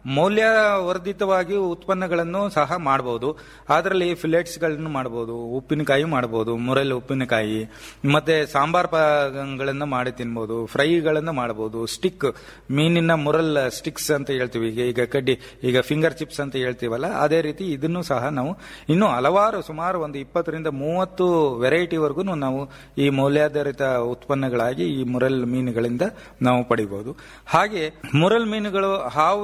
ಮೌಲ್ಯವರ್ಧಿತವಾಗಿ ಉತ್ಪನ್ನಗಳನ್ನು ಸಹ ಮಾಡಬಹುದು ಅದರಲ್ಲಿ ಫಿಲೆಟ್ಸ್ ಗಳನ್ನು ಮಾಡಬಹುದು ಉಪ್ಪಿನಕಾಯಿ ಮಾಡಬಹುದು ಮುರಲ್ ಉಪ್ಪಿನಕಾಯಿ ಮತ್ತೆ ಸಾಂಬಾರ್ ಗಳನ್ನು ಮಾಡಿ ತಿನ್ಬಹುದು ಫ್ರೈಗಳನ್ನು ಮಾಡಬಹುದು ಸ್ಟಿಕ್ ಮೀನಿನ ಮುರಲ್ ಸ್ಟಿಕ್ಸ್ ಅಂತ ಹೇಳ್ತೀವಿ ಈಗ ಈಗ ಕಡ್ಡಿ ಈಗ ಫಿಂಗರ್ ಚಿಪ್ಸ್ ಅಂತ ಹೇಳ್ತೀವಲ್ಲ ಅದೇ ರೀತಿ ಇದನ್ನು ಸಹ ನಾವು ಇನ್ನು ಹಲವಾರು ಸುಮಾರು ಒಂದು ಇಪ್ಪತ್ತರಿಂದ ಮೂವತ್ತು ವೆರೈಟಿವರೆಗೂ ನಾವು ಈ ಮೌಲ್ಯಾಧಾರಿತ ಉತ್ಪನ್ನಗಳಾಗಿ ಈ ಮುರಲ್ ಮೀನುಗಳಿಂದ ನಾವು ಪಡಿಬಹುದು ಹಾಗೆ ಮುರಲ್ ಮೀನುಗಳು ಹಾವಿನ ತಲೆ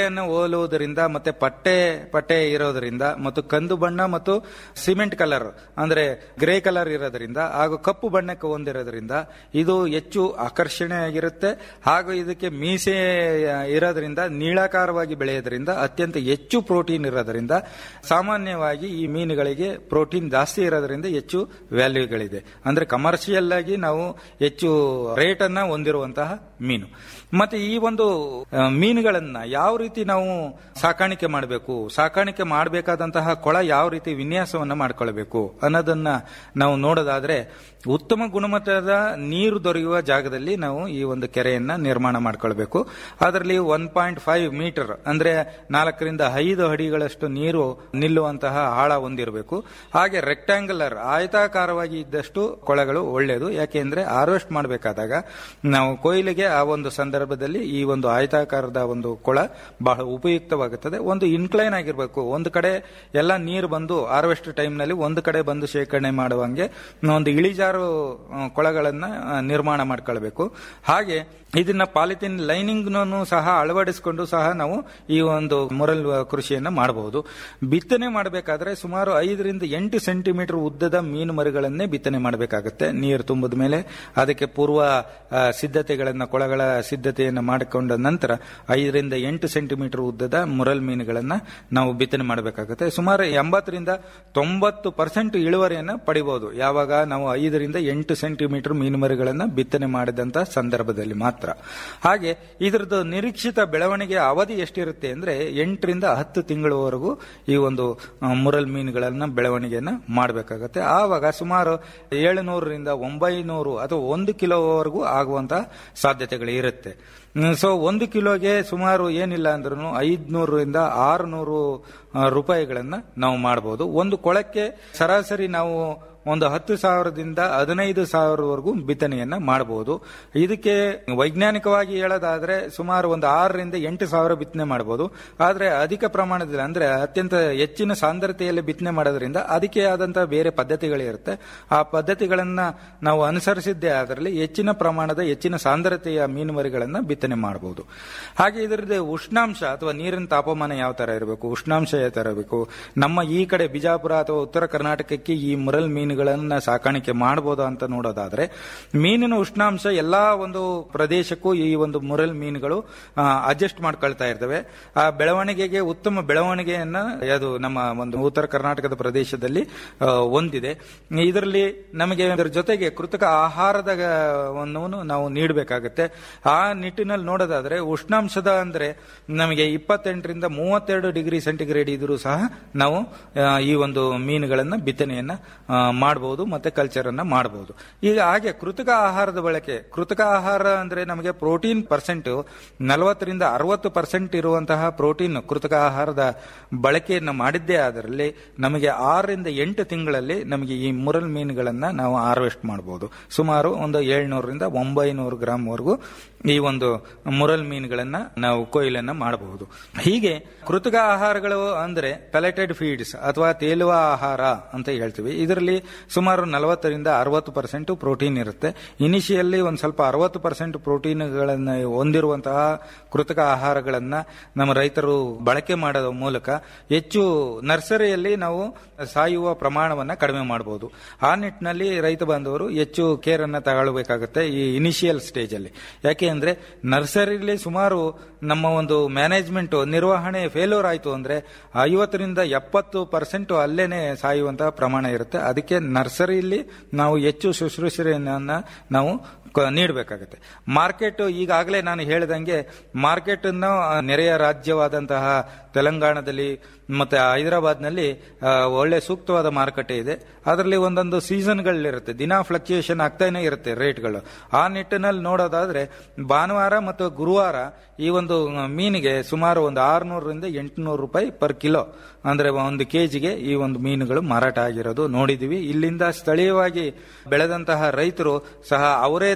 ಬಟ್ಟೆಯನ್ನು ಹೋಲುವುದರಿಂದ ಮತ್ತೆ ಪಟ್ಟೆ ಪಟ್ಟೆ ಇರೋದರಿಂದ ಮತ್ತು ಕಂದು ಬಣ್ಣ ಮತ್ತು ಸಿಮೆಂಟ್ ಕಲರ್ ಅಂದ್ರೆ ಗ್ರೇ ಕಲರ್ ಇರೋದ್ರಿಂದ ಹಾಗೂ ಕಪ್ಪು ಬಣ್ಣಕ್ಕೆ ಹೊಂದಿರೋದ್ರಿಂದ ಇದು ಹೆಚ್ಚು ಆಕರ್ಷಣೆಯಾಗಿರುತ್ತೆ ಹಾಗೂ ಇದಕ್ಕೆ ಮೀಸೆ ಇರೋದ್ರಿಂದ ನೀಳಾಕಾರವಾಗಿ ಬೆಳೆಯೋದ್ರಿಂದ ಅತ್ಯಂತ ಹೆಚ್ಚು ಪ್ರೋಟೀನ್ ಇರೋದ್ರಿಂದ ಸಾಮಾನ್ಯವಾಗಿ ಈ ಮೀನುಗಳಿಗೆ ಪ್ರೋಟೀನ್ ಜಾಸ್ತಿ ಇರೋದ್ರಿಂದ ಹೆಚ್ಚು ವ್ಯಾಲ್ಯೂಗಳಿದೆ ಅಂದ್ರೆ ಕಮರ್ಷಿಯಲ್ ಆಗಿ ನಾವು ಹೆಚ್ಚು ರೇಟ್ ಅನ್ನ ಹೊಂದಿರುವಂತಹ ಮೀನು ಮತ್ತೆ ಈ ಒಂದು ಆ, ಮೀನುಗಳನ್ನ ಯಾವ ರೀತಿ ನಾವು ಸಾಕಾಣಿಕೆ ಮಾಡಬೇಕು ಸಾಕಾಣಿಕೆ ಮಾಡಬೇಕಾದಂತಹ ಕೊಳ ಯಾವ ರೀತಿ ವಿನ್ಯಾಸವನ್ನ ಮಾಡ್ಕೊಳ್ಬೇಕು ಅನ್ನೋದನ್ನ ನಾವು ನೋಡೋದಾದ್ರೆ ಉತ್ತಮ ಗುಣಮಟ್ಟದ ನೀರು ದೊರೆಯುವ ಜಾಗದಲ್ಲಿ ನಾವು ಈ ಒಂದು ಕೆರೆಯನ್ನ ನಿರ್ಮಾಣ ಮಾಡ್ಕೊಳ್ಬೇಕು ಅದರಲ್ಲಿ ಒನ್ ಪಾಯಿಂಟ್ ಫೈವ್ ಮೀಟರ್ ಅಂದ್ರೆ ನಾಲ್ಕರಿಂದ ಐದು ಅಡಿಗಳಷ್ಟು ನೀರು ನಿಲ್ಲುವಂತಹ ಆಳ ಹೊಂದಿರಬೇಕು ಹಾಗೆ ರೆಕ್ಟಾಂಗುಲರ್ ಆಯತಾಕಾರವಾಗಿ ಇದ್ದಷ್ಟು ಕೊಳಗಳು ಒಳ್ಳೆಯದು ಯಾಕೆಂದ್ರೆ ಹಾರ್ವೆಸ್ಟ್ ಮಾಡಬೇಕಾದಾಗ ನಾವು ಕೊಯ್ಲಿಗೆ ಆ ಒಂದು ಸಂದರ್ಭದಲ್ಲಿ ಈ ಒಂದು ಆಯತಾಕಾರದ ಒಂದು ಕೊಳ ಬಹಳ ಉಪಯುಕ್ತವಾಗುತ್ತದೆ ಒಂದು ಇನ್ಕ್ಲೈನ್ ಆಗಿರಬೇಕು ಒಂದು ಕಡೆ ಎಲ್ಲ ನೀರು ಬಂದು ಹಾರ್ವೆಸ್ಟ್ ಟೈಮ್ ನಲ್ಲಿ ಒಂದು ಕಡೆ ಬಂದು ಶೇಖರಣೆ ಮಾಡುವಂಗೆ ಒಂದು ಇಳಿಜಾರು ಆ, ಕೊಳಗಳನ್ನ ಆ, ನಿರ್ಮಾಣ ಮಾಡ್ಕೊಳ್ಬೇಕು ಹಾಗೆ ಇದನ್ನ ಪಾಲಿಥಿನ್ ಲೈನಿಂಗ್ ಸಹ ಅಳವಡಿಸಿಕೊಂಡು ಸಹ ನಾವು ಈ ಒಂದು ಮುರಲ್ ಕೃಷಿಯನ್ನ ಮಾಡಬಹುದು ಬಿತ್ತನೆ ಮಾಡಬೇಕಾದ್ರೆ ಸುಮಾರು ಐದರಿಂದ ಎಂಟು ಸೆಂಟಿಮೀಟರ್ ಉದ್ದದ ಮೀನು ಮರಿಗಳನ್ನೇ ಬಿತ್ತನೆ ಮಾಡಬೇಕಾಗುತ್ತೆ ನೀರು ತುಂಬಿದ ಮೇಲೆ ಅದಕ್ಕೆ ಪೂರ್ವ ಆ, ಸಿದ್ಧತೆಗಳನ್ನ ಕೊಳಗಳ ಸಿದ್ಧತೆಯನ್ನು ಮಾಡಿಕೊಂಡ ನಂತರ ಐದರಿಂದ ಎಂಟು ಸೆಂಟಿಮೀಟರ್ ಉದ್ದದ ಮುರಲ್ ಮೀನುಗಳನ್ನ ನಾವು ಬಿತ್ತನೆ ಮಾಡಬೇಕಾಗುತ್ತೆ ಸುಮಾರು ಎಂಬತ್ತರಿಂದ ತೊಂಬತ್ತು ಪರ್ಸೆಂಟ್ ಇಳುವರಿಯನ್ನ ಪಡಿಬಹುದು ಯಾವಾಗ ನಾವು ಐದರಿಂದ ಎಂಟು ಸೆಂಟಿಮೀಟರ್ ಮೀನು ಮರಿಗಳನ್ನ ಬಿತ್ತನೆ ಮಾಡಿದಂತ ಸಂದರ್ಭದಲ್ಲಿ ಮಾತ್ರ ಹಾಗೆ ಇದರದ್ದು ನಿರೀಕ್ಷಿತ ಬೆಳವಣಿಗೆ ಅವಧಿ ಎಷ್ಟಿರುತ್ತೆ ಅಂದ್ರೆ ಎಂಟರಿಂದ ಹತ್ತು ತಿಂಗಳವರೆಗೂ ಈ ಒಂದು ಆ, ಮುರಲ್ ಮೀನುಗಳನ್ನ ಬೆಳವಣಿಗೆಯನ್ನ ಮಾಡಬೇಕಾಗತ್ತೆ ಆವಾಗ ಸುಮಾರು ಏಳುನೂರರಿಂದ ಒಂಬೈನೂರು ಅಥವಾ ಒಂದು ಕಿಲೋವರೆಗೂ ಆಗುವಂತಹ ಸಾಧ್ಯತೆಗಳು ಇರುತ್ತೆ ಸೊ ಒಂದು ಕಿಲೋಗೆ ಸುಮಾರು ಏನಿಲ್ಲ ಅಂದ್ರೂ ಐದ್ನೂರರಿಂದ ಆರುನೂರು ರೂಪಾಯಿಗಳನ್ನ ನಾವು ಮಾಡಬಹುದು ಒಂದು ಕೊಳಕ್ಕೆ ಸರಾಸರಿ ನಾವು ಒಂದು ಹತ್ತು ಸಾವಿರದಿಂದ ಹದಿನೈದು ಸಾವಿರವರೆಗೂ ಬಿತ್ತನೆಯನ್ನ ಮಾಡಬಹುದು ಇದಕ್ಕೆ ವೈಜ್ಞಾನಿಕವಾಗಿ ಹೇಳೋದಾದ್ರೆ ಸುಮಾರು ಒಂದು ಆರರಿಂದ ಎಂಟು ಸಾವಿರ ಬಿತ್ತನೆ ಮಾಡಬಹುದು ಆದ್ರೆ ಅಧಿಕ ಪ್ರಮಾಣದಲ್ಲಿ ಅಂದ್ರೆ ಅತ್ಯಂತ ಹೆಚ್ಚಿನ ಸಾಂದ್ರತೆಯಲ್ಲಿ ಬಿತ್ತನೆ ಮಾಡೋದ್ರಿಂದ ಅದಕ್ಕೆ ಆದಂತಹ ಬೇರೆ ಪದ್ಧತಿಗಳಿರುತ್ತೆ ಆ ಪದ್ಧತಿಗಳನ್ನ ನಾವು ಅನುಸರಿಸಿದ್ದೇ ಅದರಲ್ಲಿ ಹೆಚ್ಚಿನ ಪ್ರಮಾಣದ ಹೆಚ್ಚಿನ ಸಾಂದ್ರತೆಯ ಮೀನುಮರಿಗಳನ್ನ ಬಿತ್ತನೆ ಮಾಡಬಹುದು ಹಾಗೆ ಇದರದ್ದು ಉಷ್ಣಾಂಶ ಅಥವಾ ನೀರಿನ ತಾಪಮಾನ ಯಾವ ತರ ಇರಬೇಕು ಉಷ್ಣಾಂಶ ಯಾವ ತರ ಇರಬೇಕು ನಮ್ಮ ಈ ಕಡೆ ಬಿಜಾಪುರ ಅಥವಾ ಉತ್ತರ ಕರ್ನಾಟಕಕ್ಕೆ ಈ ಮುರಲ್ ಮೀನುಗಳನ್ನ ಸಾಕಾಣಿಕೆ ಮಾಡಬಹುದು ಅಂತ ನೋಡೋದಾದ್ರೆ ಮೀನಿನ ಉಷ್ಣಾಂಶ ಎಲ್ಲಾ ಒಂದು ಪ್ರದೇಶಕ್ಕೂ ಈ ಒಂದು ಮುರಲ್ ಮೀನುಗಳು ಅಡ್ಜಸ್ಟ್ ಮಾಡ್ಕೊಳ್ತಾ ಇರ್ತವೆ ಆ ಬೆಳವಣಿಗೆಗೆ ಉತ್ತಮ ಬೆಳವಣಿಗೆಯನ್ನ ಅದು ನಮ್ಮ ಒಂದು ಉತ್ತರ ಕರ್ನಾಟಕದ ಪ್ರದೇಶದಲ್ಲಿ ಆ, ಹೊಂದಿದೆ ಇದರಲ್ಲಿ ನಮಗೆ ಇದರ ಜೊತೆಗೆ ಕೃತಕ ಆಹಾರದ ವನ್ನು ನಾವು ನೀಡಬೇಕಾಗುತ್ತೆ ಆ ನಿಟ್ಟಿನಲ್ಲಿ ನೋಡೋದಾದ್ರೆ ಉಷ್ಣಾಂಶದ ಅಂದ್ರೆ ನಮಗೆ ಇಪ್ಪತ್ತೆಂಟರಿಂದ ಮೂವತ್ತೆರಡು ಡಿಗ್ರಿ ಸೆಂಟಿಗ್ರೇಡ್ ಇದ್ರೂ ಸಹ ನಾವು ಆ, ಈ ಒಂದು ಮೀನುಗಳನ್ನ ಬಿತ್ತನೆಯನ್ನ ಆ, ಮಾಡಬಹುದು ಮತ್ತೆ ಕಲ್ಚರ್ ಅನ್ನ ಮಾಡಬಹುದು ಈಗ ಹಾಗೆ ಕೃತಕ ಆಹಾರದ ಬಳಕೆ ಕೃತಕ ಆಹಾರ ಅಂದ್ರೆ ನಮಗೆ ಪ್ರೋಟೀನ್ ಪರ್ಸೆಂಟ್ ನಲವತ್ತರಿಂದ ಅರವತ್ತು ಪರ್ಸೆಂಟ್ ಇರುವಂತಹ ಪ್ರೋಟೀನ್ ಕೃತಕ ಆಹಾರದ ಬಳಕೆಯನ್ನು ಮಾಡಿದ್ದೇ ಅದರಲ್ಲಿ ನಮಗೆ ಆರರಿಂದ ಎಂಟು ತಿಂಗಳಲ್ಲಿ ನಮಗೆ ಈ ಮುರಲ್ ಮೀನುಗಳನ್ನ ನಾವು ಹಾರ್ವೆಸ್ಟ್ ಮಾಡಬಹುದು ಸುಮಾರು ಒಂದು ಏಳ್ನೂರರಿಂದ ಒಂಬೈನೂರು ಗ್ರಾಮ್ ವರೆಗೂ ಈ ಒಂದು ಮುರಲ್ ಮೀನುಗಳನ್ನ ನಾವು ಕೊಯ್ಲನ್ನ ಮಾಡಬಹುದು ಹೀಗೆ ಕೃತಕ ಆಹಾರಗಳು ಅಂದ್ರೆ ಪೆಲೆಟೆಡ್ ಫೀಡ್ಸ್ ಅಥವಾ ತೇಲುವ ಆಹಾರ ಅಂತ ಹೇಳ್ತೀವಿ ಇದರಲ್ಲಿ ಸುಮಾರು ನಲವತ್ತರಿಂದ ಅರವತ್ತು ಪರ್ಸೆಂಟ್ ಪ್ರೋಟೀನ್ ಇರುತ್ತೆ ಇನಿಷಿಯಲ್ಲಿ ಒಂದು ಸ್ವಲ್ಪ ಅರವತ್ತು ಪರ್ಸೆಂಟ್ ಪ್ರೋಟೀನ್ಗಳನ್ನ ಹೊಂದಿರುವಂತಹ ಕೃತಕ ಆಹಾರಗಳನ್ನ ನಮ್ಮ ರೈತರು ಬಳಕೆ ಮಾಡೋದ್ರ ಮೂಲಕ ಹೆಚ್ಚು ನರ್ಸರಿಯಲ್ಲಿ ನಾವು ಸಾಯುವ ಪ್ರಮಾಣವನ್ನ ಕಡಿಮೆ ಮಾಡಬಹುದು ಆ ನಿಟ್ಟಿನಲ್ಲಿ ರೈತ ಬಾಂಧವರು ಹೆಚ್ಚು ಕೇರ್ ಅನ್ನ ತಗೊಳ್ಬೇಕಾಗುತ್ತೆ ಈ ಇನಿಷಿಯಲ್ ಸ್ಟೇಜ್ ಅಲ್ಲಿ ಯಾಕೆ ಅಂದ್ರೆ ನರ್ಸರಿಲಿ ಸುಮಾರು ನಮ್ಮ ಒಂದು ಮ್ಯಾನೇಜ್ಮೆಂಟ್ ನಿರ್ವಹಣೆ ಫೇಲ್ಯೂರ್ ಆಯ್ತು ಅಂದ್ರೆ ಐವತ್ತರಿಂದ ಎಪ್ಪತ್ತು ಪರ್ಸೆಂಟ್ ಅಲ್ಲೇನೆ ಸಾಯುವಂತಹ ಪ್ರಮಾಣ ಇರುತ್ತೆ ಅದಕ್ಕೆ ನರ್ಸರಿಯಲ್ಲಿ ನಾವು ಹೆಚ್ಚು ಶುಶ್ರೂಷೆಯನ್ನ ನಾವು ಕ- ನೀಡಬೇಕಾಗುತ್ತೆ ಮಾರ್ಕೆಟ್ ಈಗಾಗಲೇ ನಾನು ಹೇಳಿದಂಗೆ ಮಾರ್ಕೆಟ್ ಅನ್ನು ಆ, ನೆರೆಯ ರಾಜ್ಯವಾದಂತಹ ತೆಲಂಗಾಣದಲ್ಲಿ ಮತ್ತೆ ಹೈದರಾಬಾದ್ನಲ್ಲಿ ಆ, ಒಳ್ಳೆ ಸೂಕ್ತವಾದ ಮಾರುಕಟ್ಟೆ ಇದೆ ಅದರಲ್ಲಿ ಒಂದೊಂದು ಸೀಸನ್ಗಳಿರುತ್ತೆ ದಿನ ಫ್ಲಕ್ಚುಯೇಷನ್ ಆಗ್ತಾನೆ ಇರುತ್ತೆ ರೇಟ್ಗಳು ಆ ನಿಟ್ಟಿನಲ್ಲಿ ನೋಡೋದಾದ್ರೆ ಭಾನುವಾರ ಮತ್ತು ಗುರುವಾರ ಈ ಒಂದು ಮೀನಿಗೆ ಸುಮಾರು ಒಂದು ಆರುನೂರರಿಂದ ಎಂಟುನೂರು ರೂಪಾಯಿ ಪರ್ ಕಿಲೋ ಅಂದ್ರೆ ಒಂದು ಕೆಜಿಗೆ ಈ ಒಂದು ಮೀನುಗಳು ಮಾರಾಟ ಆಗಿರೋದು ನೋಡಿದೀವಿ ಇಲ್ಲಿಂದ ಸ್ಥಳೀಯವಾಗಿ ಬೆಳೆದಂತಹ ರೈತರು ಸಹ ಅವರೇ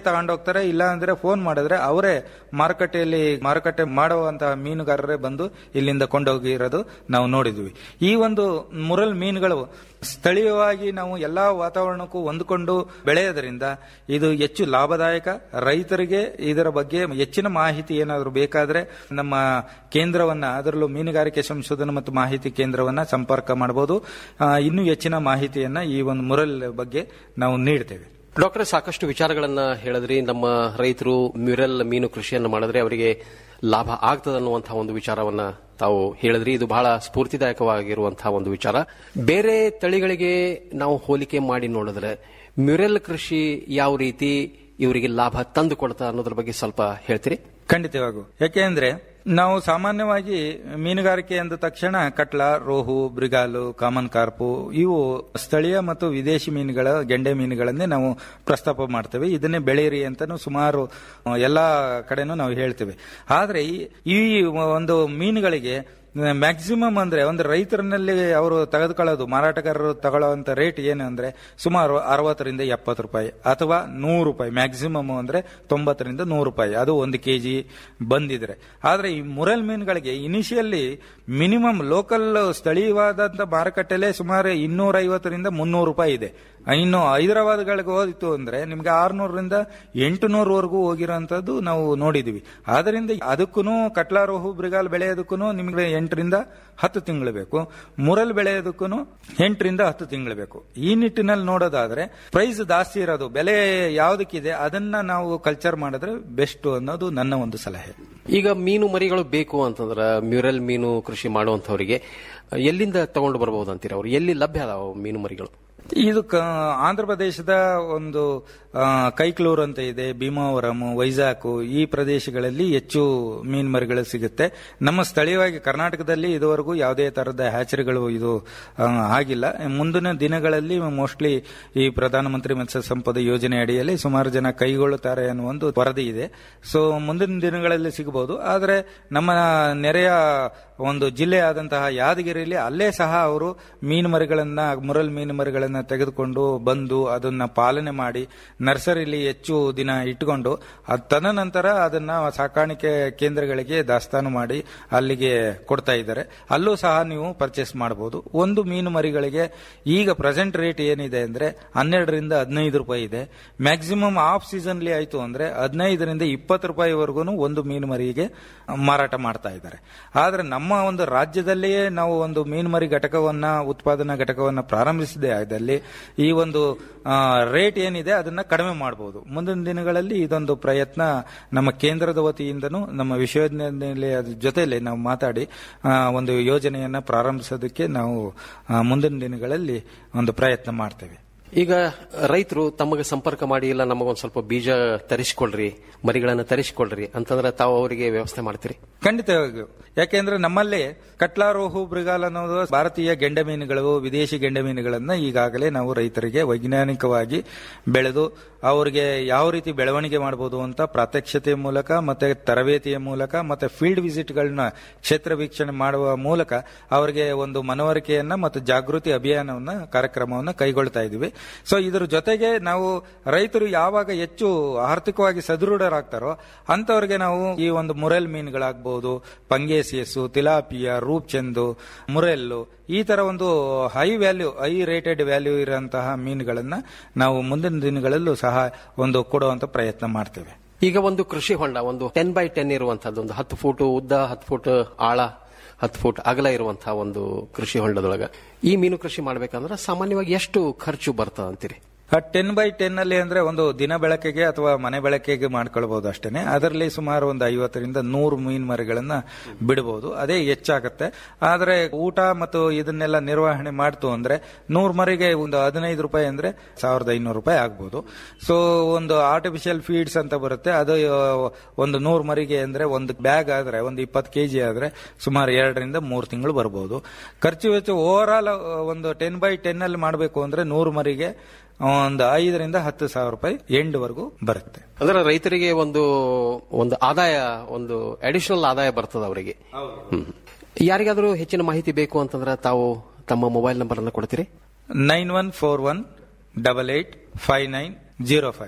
ತಗೊಂಡೋಗ್ತಾರೆ ಇಲ್ಲ ಅಂದ್ರೆ ಫೋನ್ ಮಾಡಿದ್ರೆ ಅವರೇ ಮಾರುಕಟ್ಟೆಯಲ್ಲಿ ಮಾರುಕಟ್ಟೆ ಮಾಡುವಂತಹ ಮೀನುಗಾರರೇ ಬಂದು ಇಲ್ಲಿಂದ ಕೊಂಡೋಗಿರೋದು ನಾವು ನೋಡಿದ್ವಿ ಈ ಒಂದು ಮುರಲ್ ಮೀನುಗಳು ಸ್ಥಳೀಯವಾಗಿ ನಾವು ಎಲ್ಲಾ ವಾತಾವರಣಕ್ಕೂ ಹೊಂದಿಕೊಂಡು ಬೆಳೆಯೋದ್ರಿಂದ ಇದು ಹೆಚ್ಚು ಲಾಭದಾಯಕ ರೈತರಿಗೆ ಇದರ ಬಗ್ಗೆ ಹೆಚ್ಚಿನ ಮಾಹಿತಿ ಏನಾದರೂ ಬೇಕಾದ್ರೆ ನಮ್ಮ ಕೇಂದ್ರವನ್ನ ಅದರಲ್ಲೂ ಮೀನುಗಾರಿಕೆ ಸಂಶೋಧನೆ ಮತ್ತು ಮಾಹಿತಿ ಕೇಂದ್ರವನ್ನ ಸಂಪರ್ಕ ಮಾಡಬಹುದು ಆ, ಇನ್ನೂ ಹೆಚ್ಚಿನ ಮಾಹಿತಿಯನ್ನ ಈ ಒಂದು ಮುರಲ್ ಬಗ್ಗೆ ನಾವು ನೀಡ್ತೇವೆ ಡಾಕ್ಟರ್ ಸಾಕಷ್ಟು ವಿಚಾರಗಳನ್ನ ಹೇಳಿದ್ರಿ ನಮ್ಮ ರೈತರು ಮ್ಯೂರಲ್ ಮೀನು ಕೃಷಿಯನ್ನು ಮಾಡಿದ್ರೆ ಅವರಿಗೆ ಲಾಭ ಆಗ್ತದೆ ಅನ್ನುವಂತಹ ಒಂದು ವಿಚಾರವನ್ನ ತಾವು ಹೇಳಿದ್ರಿ ಇದು ಬಹಳ ಸ್ಫೂರ್ತಿದಾಯಕವಾಗಿರುವಂತಹ ಒಂದು ವಿಚಾರ ಬೇರೆ ತಳಿಗಳಿಗೆ ನಾವು ಹೋಲಿಕೆ ಮಾಡಿ ನೋಡಿದ್ರೆ ಮ್ಯೂರಲ್ ಕೃಷಿ ಯಾವ ರೀತಿ ಇವರಿಗೆ ಲಾಭ ತಂದು ಕೊಡ್ತಾ ಅನ್ನೋದ್ರ ಬಗ್ಗೆ ಸ್ವಲ್ಪ ಹೇಳ್ತೀರಿ ಖಂಡಿತವಾಗೂ ಯಾಕೆಂದ್ರೆ ನಾವು ಸಾಮಾನ್ಯವಾಗಿ ಮೀನುಗಾರಿಕೆ ಅಂದ ತಕ್ಷಣ ಕಟ್ಲ ರೋಹು ಬ್ರಿಗಾಲು ಕಾಮನ್ ಕಾರ್ಪು ಇವು ಸ್ಥಳೀಯ ಮತ್ತು ವಿದೇಶಿ ಮೀನುಗಳ ಗೆಂಡೆ ಮೀನುಗಳನ್ನೇ ನಾವು ಪ್ರಸ್ತಾಪ ಮಾಡ್ತೇವೆ ಇದನ್ನೇ ಬೆಳೆಯಿರಿ ಅಂತಾನು ಸುಮಾರು ಆ, ಎಲ್ಲಾ ಕಡೆನೂ ನಾವು ಹೇಳ್ತೇವೆ ಆದ್ರೆ ಈ- ಈ ಒಂದು ಮೀನುಗಳಿಗೆ ಮ್ಯಾಕ್ಸಿಮಮ್ ಅಂದ್ರೆ ಒಂದು ರೈತರಲ್ಲಿ ಅವರು ತೆಗೆದುಕೊಳ್ಳೋದು ಮಾರಾಟಗಾರರು ತಗೊಳ್ಳುವಂತ ರೇಟ್ ಏನು ಅಂದ್ರೆ ಸುಮಾರು ಅರವತ್ತರಿಂದ ಎಪ್ಪತ್ತು ರೂಪಾಯಿ ಅಥವಾ ನೂರು ರೂಪಾಯಿ ಮ್ಯಾಕ್ಸಿಮಮ್ ಅಂದ್ರೆ ತೊಂಬತ್ತರಿಂದ ನೂರು ರೂಪಾಯಿ ಅದು ಒಂದು ಕೆಜಿ ಬಂದಿದ್ರೆ ಆದ್ರೆ ಈ ಮುರಲ್ ಮೀನುಗಳಿಗೆ ಇನಿಷಿಯಲಿ ಮಿನಿಮಮ್ ಲೋಕಲ್ ಸ್ಥಳೀಯವಾದಂತ ಮಾರುಕಟ್ಟೆಲೆ ಸುಮಾರು ಇನ್ನೂರ ಐವತ್ತರಿಂದ ಮುನ್ನೂರು ರೂಪಾಯಿ ಇದೆ ಇನ್ನು ಹೈದರಾಬಾದ್ಗಳಿಗೆ ಹೋದಿತ್ತು ಅಂದ್ರೆ ನಿಮ್ಗೆ ಆರ್ನೂರರಿಂದ ಎಂಟುನೂರವರೆಗೂ ಹೋಗಿರೋಂಥದ್ದು ನಾವು ನೋಡಿದೀವಿ ಆದ್ರಿಂದ ಅದಕ್ಕೂ ಕಟ್ಲಾರೋಹು ಬ್ರಿಗಾಲ್ ಬೆಳೆಯೋದಕ್ಕೂ ನಿಮ್ಗೆ ಎಂಟರಿಂದ ಹತ್ತು ತಿಂಗಳು ಬೇಕು ಮುರಲ್ ಬೆಳೆಯೋದಕ್ಕೂ ಎಂಟರಿಂದ ಹತ್ತು ತಿಂಗಳು ಬೇಕು ಈ ನಿಟ್ಟಿನಲ್ಲಿ ನೋಡೋದಾದ್ರೆ ಪ್ರೈಸ್ ಜಾಸ್ತಿ ಇರೋದು ಬೆಲೆ ಯಾವ್ದಕ್ಕಿದೆ ಅದನ್ನ ನಾವು ಕಲ್ಚರ್ ಮಾಡಿದ್ರೆ ಬೆಸ್ಟ್ ಅನ್ನೋದು ನನ್ನ ಒಂದು ಸಲಹೆ ಈಗ ಮೀನು ಮರಿಗಳು ಬೇಕು ಅಂತಂದ್ರ ಮ್ಯೂರಲ್ ಮೀನು ಕೃಷಿ ಮಾಡುವಂತವರಿಗೆ ಎಲ್ಲಿಂದ ತಗೊಂಡು ಬರಬಹುದು ಅಂತೀರ ಅವ್ರು ಎಲ್ಲಿ ಲಭ್ಯ ಅದಾವ ಮೀನು ಮರಿಗಳು ಇದು ಕ- ಆಂಧ್ರ ಪ್ರದೇಶದ ಒಂದು ಆ, ಕೈಕ್ಲೂರ್ ಅಂತ ಇದೆ ಭೀಮಾವರಂ ವೈಜಾಕು ಈ ಪ್ರದೇಶಗಳಲ್ಲಿ ಹೆಚ್ಚು ಮೀನ್ ಮರಿಗಳು ಸಿಗುತ್ತೆ ನಮ್ಮ ಸ್ಥಳೀಯವಾಗಿ ಕರ್ನಾಟಕದಲ್ಲಿ ಇದುವರೆಗೂ ಯಾವುದೇ ತರಹದ ಹ್ಯಾಚರಿಗಳು ಇದು ಆ, ಆಗಿಲ್ಲ ಮುಂದಿನ ದಿನಗಳಲ್ಲಿ ಮೋಸ್ಟ್ಲಿ ಈ ಪ್ರಧಾನಮಂತ್ರಿ ಮತ್ಸ್ಯ ಸಂಪದ ಯೋಜನೆ ಅಡಿಯಲ್ಲಿ ಸುಮಾರು ಜನ ಕೈಗೊಳ್ಳುತ್ತಾರೆ ಅನ್ನುವ ಒಂದು ವರದಿ ಇದೆ ಸೊ ಮುಂದಿನ ದಿನಗಳಲ್ಲಿ ಸಿಗಬಹುದು ಆದರೆ ನಮ್ಮ ನೆರೆಯ ಒಂದು ಜಿಲ್ಲೆ ಆದಂತಹ ಯಾದಗಿರಿಯಲ್ಲಿ ಅಲ್ಲೇ ಸಹ ಅವರು ಮೀನು ಮರಿಗಳನ್ನ ಮುರಲ್ ಮೀನು ಮರಿಗಳನ್ನ ತೆಗೆದುಕೊಂಡು ಬಂದು ಅದನ್ನ ಪಾಲನೆ ಮಾಡಿ ನರ್ಸರಿಲಿ ಹೆಚ್ಚು ದಿನ ಇಟ್ಟುಕೊಂಡು ಅದ್ ತದನಂತರ ಅದನ್ನ ಸಾಕಾಣಿಕೆ ಕೇಂದ್ರಗಳಿಗೆ ದಾಸ್ತಾನು ಮಾಡಿ ಅಲ್ಲಿಗೆ ಕೊಡ್ತಾ ಇದ್ದಾರೆ ಅಲ್ಲೂ ಸಹ ನೀವು ಪರ್ಚೇಸ್ ಮಾಡಬಹುದು ಒಂದು ಮೀನು ಮರಿಗಳಿಗೆ ಈಗ ಪ್ರೆಸೆಂಟ್ ರೇಟ್ ಏನಿದೆ ಅಂದ್ರೆ ಹನ್ನೆರಡರಿಂದ ಹದಿನೈದು ರೂಪಾಯಿ ಇದೆ ಮ್ಯಾಕ್ಸಿಮಮ್ ಆಫ್ ಸೀಸನ್ಲಿ ಆಯ್ತು ಅಂದ್ರೆ ಹದಿನೈದರಿಂದ ಇಪ್ಪತ್ತು ರೂಪಾಯಿವರೆಗೂ ಒಂದು ಮೀನು ಮರಿಗೆ ಮಾರಾಟ ಮಾಡ್ತಾ ಇದ್ದಾರೆ ಆದ್ರೆ ನಮ್ಮ ಒಂದು ರಾಜ್ಯದಲ್ಲಿಯೇ ನಾವು ಒಂದು ಮೀನು ಮರಿ ಘಟಕವನ್ನ ಉತ್ಪಾದನಾ ಘಟಕವನ್ನ ಪ್ರಾರಂಭಿಸಿದೆ ಆದಲ್ಲಿ ಈ ಒಂದು ರೇಟ್ ಏನಿದೆ ಅದನ್ನ ಕಡಿಮೆ ಮಾಡಬಹುದು ಮುಂದಿನ ದಿನಗಳಲ್ಲಿ ಇದೊಂದು ಪ್ರಯತ್ನ ನಮ್ಮ ಕೇಂದ್ರದ ವತಿಯಿಂದನೂ ನಮ್ಮ ವಿಶ್ವವಿದ್ಯಾನಿಲಯ ಜೊತೆಯಲ್ಲಿ ನಾವು ಮಾತಾಡಿ ಆ, ಒಂದು ಯೋಜನೆಯನ್ನ ಪ್ರಾರಂಭಿಸೋದಕ್ಕೆ ನಾವು ಆ, ಮುಂದಿನ ದಿನಗಳಲ್ಲಿ ಒಂದು ಪ್ರಯತ್ನ ಮಾಡ್ತೇವೆ ಈಗ ರೈತರು ತಮಗೆ ಸಂಪರ್ಕ ಮಾಡಿ ಇಲ್ಲ ನಮಗೊಂದು ಸ್ವಲ್ಪ ಬೀಜ ತರಿಸಿಕೊಳ್ರಿ ಮರಿಗಳನ್ನ ತರಿಸಿಕೊಳ್ರಿ ಅಂತಂದ್ರೆ ತಾವು ಅವರಿಗೆ ವ್ಯವಸ್ಥೆ ಮಾಡ್ತೀರಿ ಖಂಡಿತವಾಗಿಯೂ ಯಾಕೆಂದ್ರೆ ನಮ್ಮಲ್ಲಿ ಕಟ್ಲಾರೋಹು ಮೃಗಾಲ್ ಅನ್ನೋದು ಭಾರತೀಯ ಗೆಂಡೆ ಮೀನುಗಳು ವಿದೇಶಿ ಗೆಂಡೆ ಮೀನುಗಳನ್ನ ಈಗಾಗಲೇ ನಾವು ರೈತರಿಗೆ ವೈಜ್ಞಾನಿಕವಾಗಿ ಬೆಳೆದು ಅವರಿಗೆ ಯಾವ ರೀತಿ ಬೆಳವಣಿಗೆ ಮಾಡಬಹುದು ಅಂತ ಪ್ರಾತ್ಯಕ್ಷತೆಯ ಮೂಲಕ ಮತ್ತೆ ತರಬೇತಿಯ ಮೂಲಕ ಮತ್ತೆ ಫೀಲ್ಡ್ ವಿಸಿಟ್ಗಳನ್ನ ಕ್ಷೇತ್ರ ವೀಕ್ಷಣೆ ಮಾಡುವ ಮೂಲಕ ಅವರಿಗೆ ಒಂದು ಮನವರಿಕೆಯನ್ನ ಮತ್ತು ಜಾಗೃತಿ ಅಭಿಯಾನವನ್ನ ಕಾರ್ಯಕ್ರಮವನ್ನ ಕೈಗೊಳ್ತಾ ಇದ್ದೀವಿ ಸೊ ಇದರ ಜೊತೆಗೆ ನಾವು ರೈತರು ಯಾವಾಗ ಹೆಚ್ಚು ಆರ್ಥಿಕವಾಗಿ ಸದೃಢರಾಗ್ತಾರೋ ಅಂತವರಿಗೆ ನಾವು ಈ ಒಂದು ಮುರೆಲ್ ಮೀನುಗಳಾಗಬಹುದು ಪಂಗೇಸಿಯಸ್ಸು ತಿಲಾಪಿಯ ರೂಪ್ಚಂದು ಮುರೆಲ್ಲು ಈ ತರ ಒಂದು high value high rated value ಇರುವಂತಹ ಮೀನುಗಳನ್ನ ನಾವು ಮುಂದಿನ ದಿನಗಳಲ್ಲೂ ಸಹ ಒಂದು ಕೊಡುವಂತ ಪ್ರಯತ್ನ ಮಾಡ್ತೇವೆ ಈಗ ಒಂದು ಕೃಷಿ ಹೊಂಡ ಒಂದು ಟೆನ್ ಬೈ ಟೆನ್ ಇರುವಂತಹದ್ದು ಒಂದು ಹತ್ತು ಫೂಟ್ ಉದ್ದ ಹತ್ತು ಫೂಟ್ ಆಳ ಹತ್ತು ಫೂಟ್ ಅಗಲ ಇರುವಂತಹ ಒಂದು ಕೃಷಿ ಹೊಂಡದೊಳಗ ಈ ಮೀನು ಕೃಷಿ ಮಾಡ್ಬೇಕಂದ್ರೆ ಸಾಮಾನ್ಯವಾಗಿ ಎಷ್ಟು ಖರ್ಚು ಬರ್ತದ ಅಂತೀರಿ ಟೆನ್ ಬೈ ಟೆನ್ ಅಲ್ಲಿ ಅಂದ್ರೆ ಒಂದು ದಿನ ಬೆಳಕಿಗೆ ಅಥವಾ ಮನೆ ಬೆಳಕಿಗೆ ಮಾಡ್ಕೊಳ್ಬಹುದು ಅಷ್ಟೇನೆ ಅದರಲ್ಲಿ ಸುಮಾರು ಒಂದು ಐವತ್ತರಿಂದ ನೂರು ಮೀನು ಮರಿಗಳನ್ನ ಬಿಡಬಹುದು ಅದೇ ಹೆಚ್ಚಾಗತ್ತೆ ಆದ್ರೆ ಊಟ ಮತ್ತು ಇದನ್ನೆಲ್ಲ ನಿರ್ವಹಣೆ ಮಾಡ್ತು ಅಂದ್ರೆ ನೂರು ಮರಿಗೆ ಒಂದು ಹದಿನೈದು ರೂಪಾಯಿ ಅಂದ್ರೆ ಸಾವಿರದ ಐನೂರು ರೂಪಾಯಿ ಆಗ್ಬಹುದು ಸೊ ಒಂದು ಆರ್ಟಿಫಿಷಿಯಲ್ ಫೀಡ್ಸ್ ಅಂತ ಬರುತ್ತೆ ಅದು ಆ, ಒಂದು ನೂರು ಮರಿಗೆ ಅಂದ್ರೆ ಒಂದು ಬ್ಯಾಗ್ ಆದ್ರೆ ಒಂದು ಇಪ್ಪತ್ತು ಕೆಜಿ ಆದ್ರೆ ಸುಮಾರು ಎರಡರಿಂದ ಮೂರು ತಿಂಗಳು ಬರಬಹುದು ಖರ್ಚು ವೆಚ್ಚ ಓವರ್ ಆಲ್ ಒಂದು ಟೆನ್ ಬೈ ಟೆನ್ ಅಲ್ಲಿ ಮಾಡಬೇಕು ಅಂದ್ರೆ ನೂರು ಮರಿಗೆ ಒಂದು ಐದರಿಂದ ಹತ್ತು ಸಾವಿರ ರೂಪಾಯಿ ಎಂಡ್ ವರೆಗೂ ಬರುತ್ತೆ ಅಂದ್ರೆ ರೈತರಿಗೆ ಒಂದು ಒಂದು ಆದಾಯ ಒಂದು ಅಡಿಷನಲ್ ಆದಾಯ ಬರ್ತದ ಅವರಿಗೆ ಹ್ಮ್. ಯಾರಿಗಾದ್ರೂ ಹೆಚ್ಚಿನ ಮಾಹಿತಿ ಬೇಕು ಅಂತಂದ್ರೆ ತಾವು ತಮ್ಮ ಮೊಬೈಲ್ ನಂಬರ್ ಅನ್ನು ಕೊಡ್ತೀರಿ nine one four one double eight five nine zero five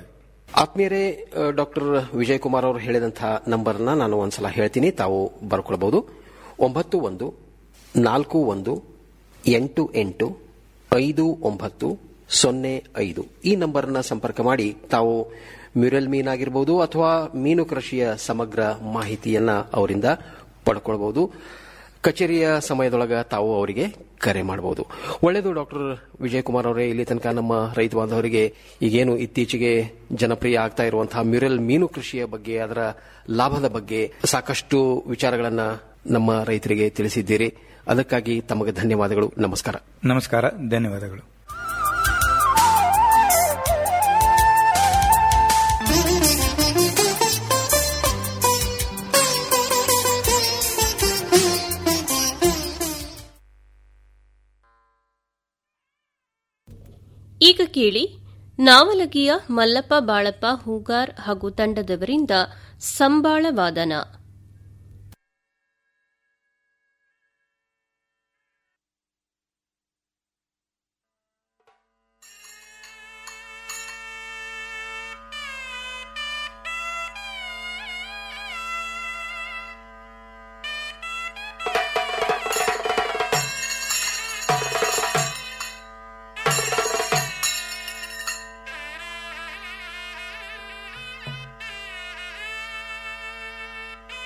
ಆತ್ಮೀಯರೇ ಡಾಕ್ಟರ್ ವಿಜಯ್ ಕುಮಾರ್ ಅವರು ಹೇಳಿದಂತಹ ನಂಬರ್ನ ನಾನು ಒಂದ್ಸಲ ಹೇಳ್ತೀನಿ ತಾವು ಬರ್ಕೊಳ್ಬಹುದು ಒಂಬತ್ತು ಒಂದು ನಾಲ್ಕು ಒಂದು ಎಂಟು ಎಂಟು ಐದು ಒಂಬತ್ತು ಸೊನ್ನೆ ಐದು ಈ ನಂಬರ್ನ ಸಂಪರ್ಕ ಮಾಡಿ ತಾವು ಮ್ಯೂರಲ್ ಮೀನ್ ಆಗಿರಬಹುದು ಅಥವಾ ಮೀನು ಕೃಷಿಯ ಸಮಗ್ರ ಮಾಹಿತಿಯನ್ನ ಅವರಿಂದ ಪಡ್ಕೊಳ್ಬಹುದು ಕಚೇರಿಯ ಸಮಯದೊಳಗ ತಾವು ಅವರಿಗೆ ಕರೆ ಮಾಡಬಹುದು ಒಳ್ಳೆಯದು ಡಾಕ್ಟರ್ ವಿಜಯ್ ಕುಮಾರ್ ಅವರೇ ಇಲ್ಲಿ ತನಕ ನಮ್ಮ ರೈತ ಬಾಂಧವರಿಗೆ ಈಗೇನು ಇತ್ತೀಚೆಗೆ ಜನಪ್ರಿಯ ಆಗ್ತಾ ಇರುವಂತಹ ಮ್ಯೂರಲ್ ಮೀನು ಕೃಷಿಯ ಬಗ್ಗೆ ಅದರ ಲಾಭದ ಬಗ್ಗೆ ಸಾಕಷ್ಟು ವಿಚಾರಗಳನ್ನ ನಮ್ಮ ರೈತರಿಗೆ ತಿಳಿಸಿದ್ದೀರಿ ಅದಕ್ಕಾಗಿ ತಮಗೆ ಧನ್ಯವಾದಗಳು ನಮಸ್ಕಾರ ನಮಸ್ಕಾರ ಧನ್ಯವಾದಗಳು ಈಗ ಕೇಳಿ ನಾವಲಗಿಯ ಮಲ್ಲಪ್ಪ ಬಾಳಪ್ಪ ಹೂಗಾರ್ ಹಾಗೂ ತಂಡದವರಿಂದ ಸಂಬಾಳ ವಾದನ ಿ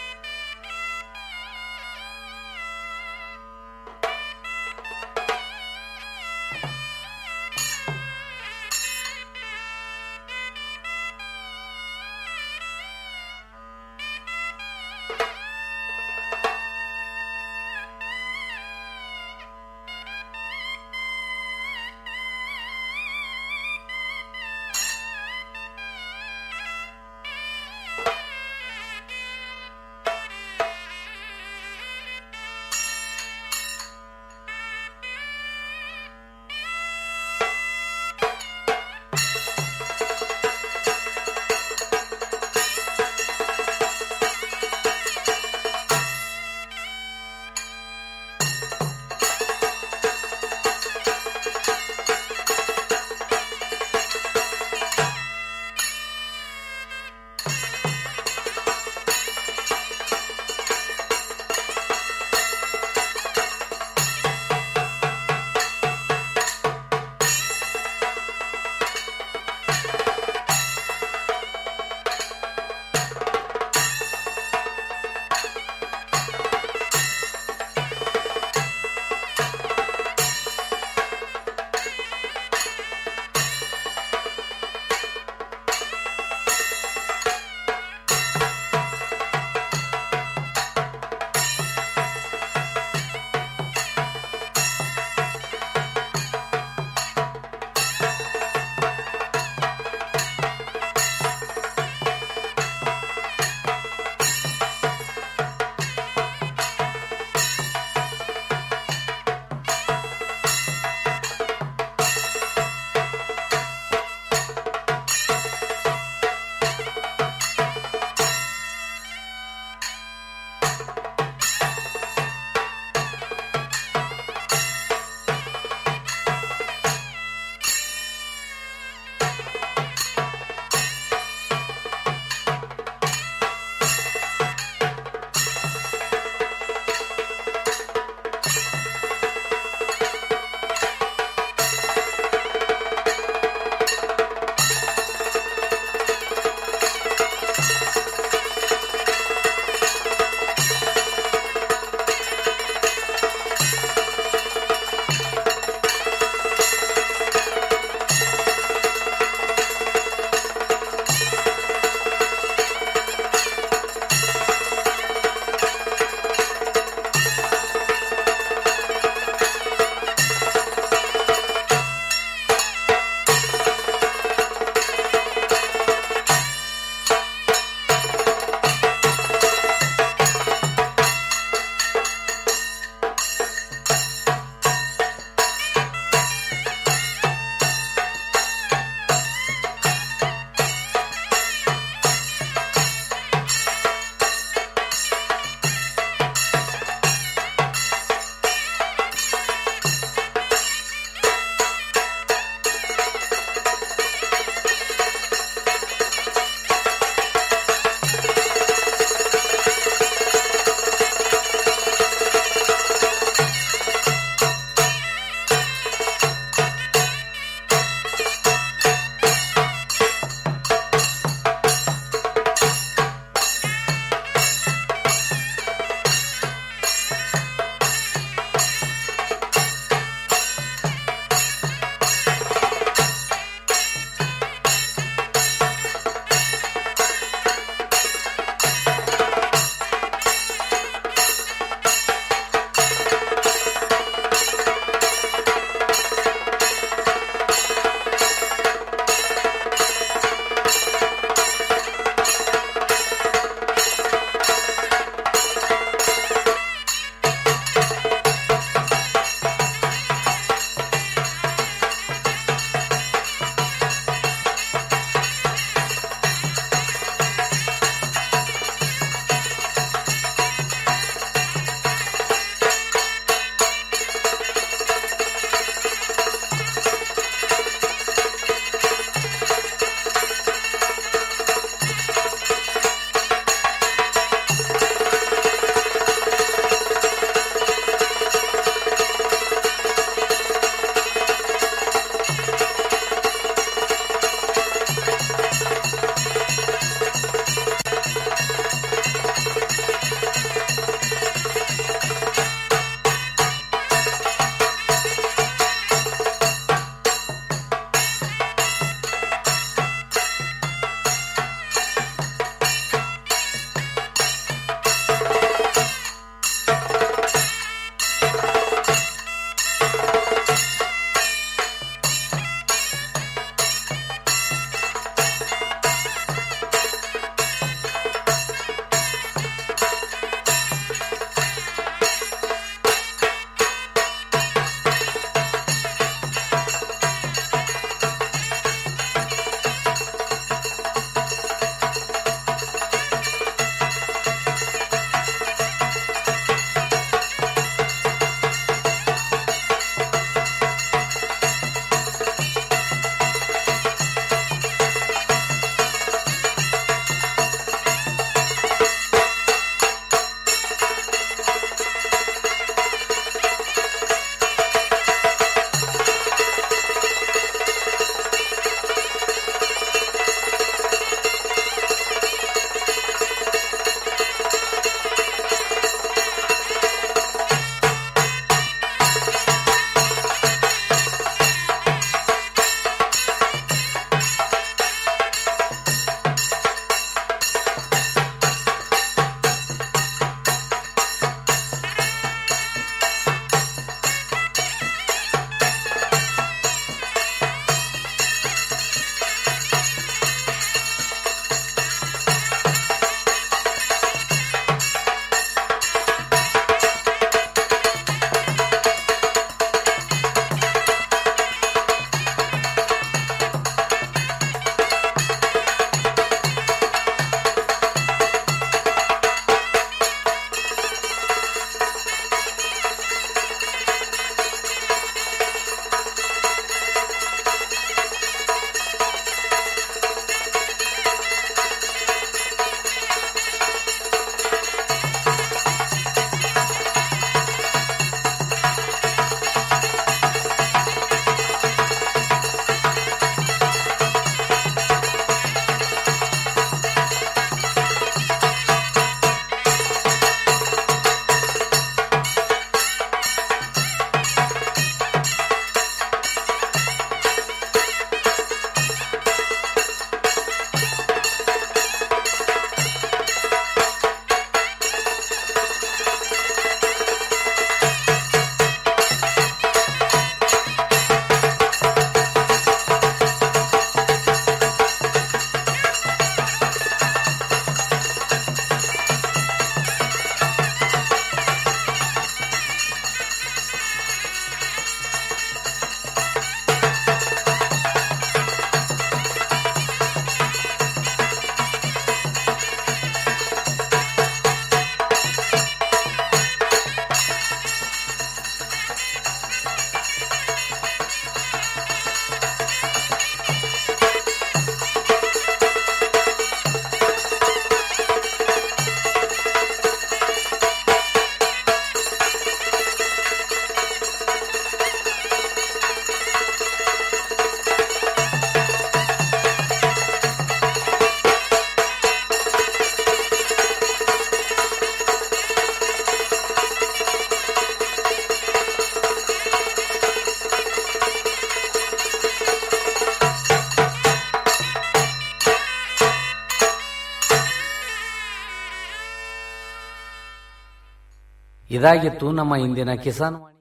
ಇದಾಗಿತ್ತು ನಮ್ಮ ಇಂದಿನ ಕಿಸಾನ್ ವಾಣಿ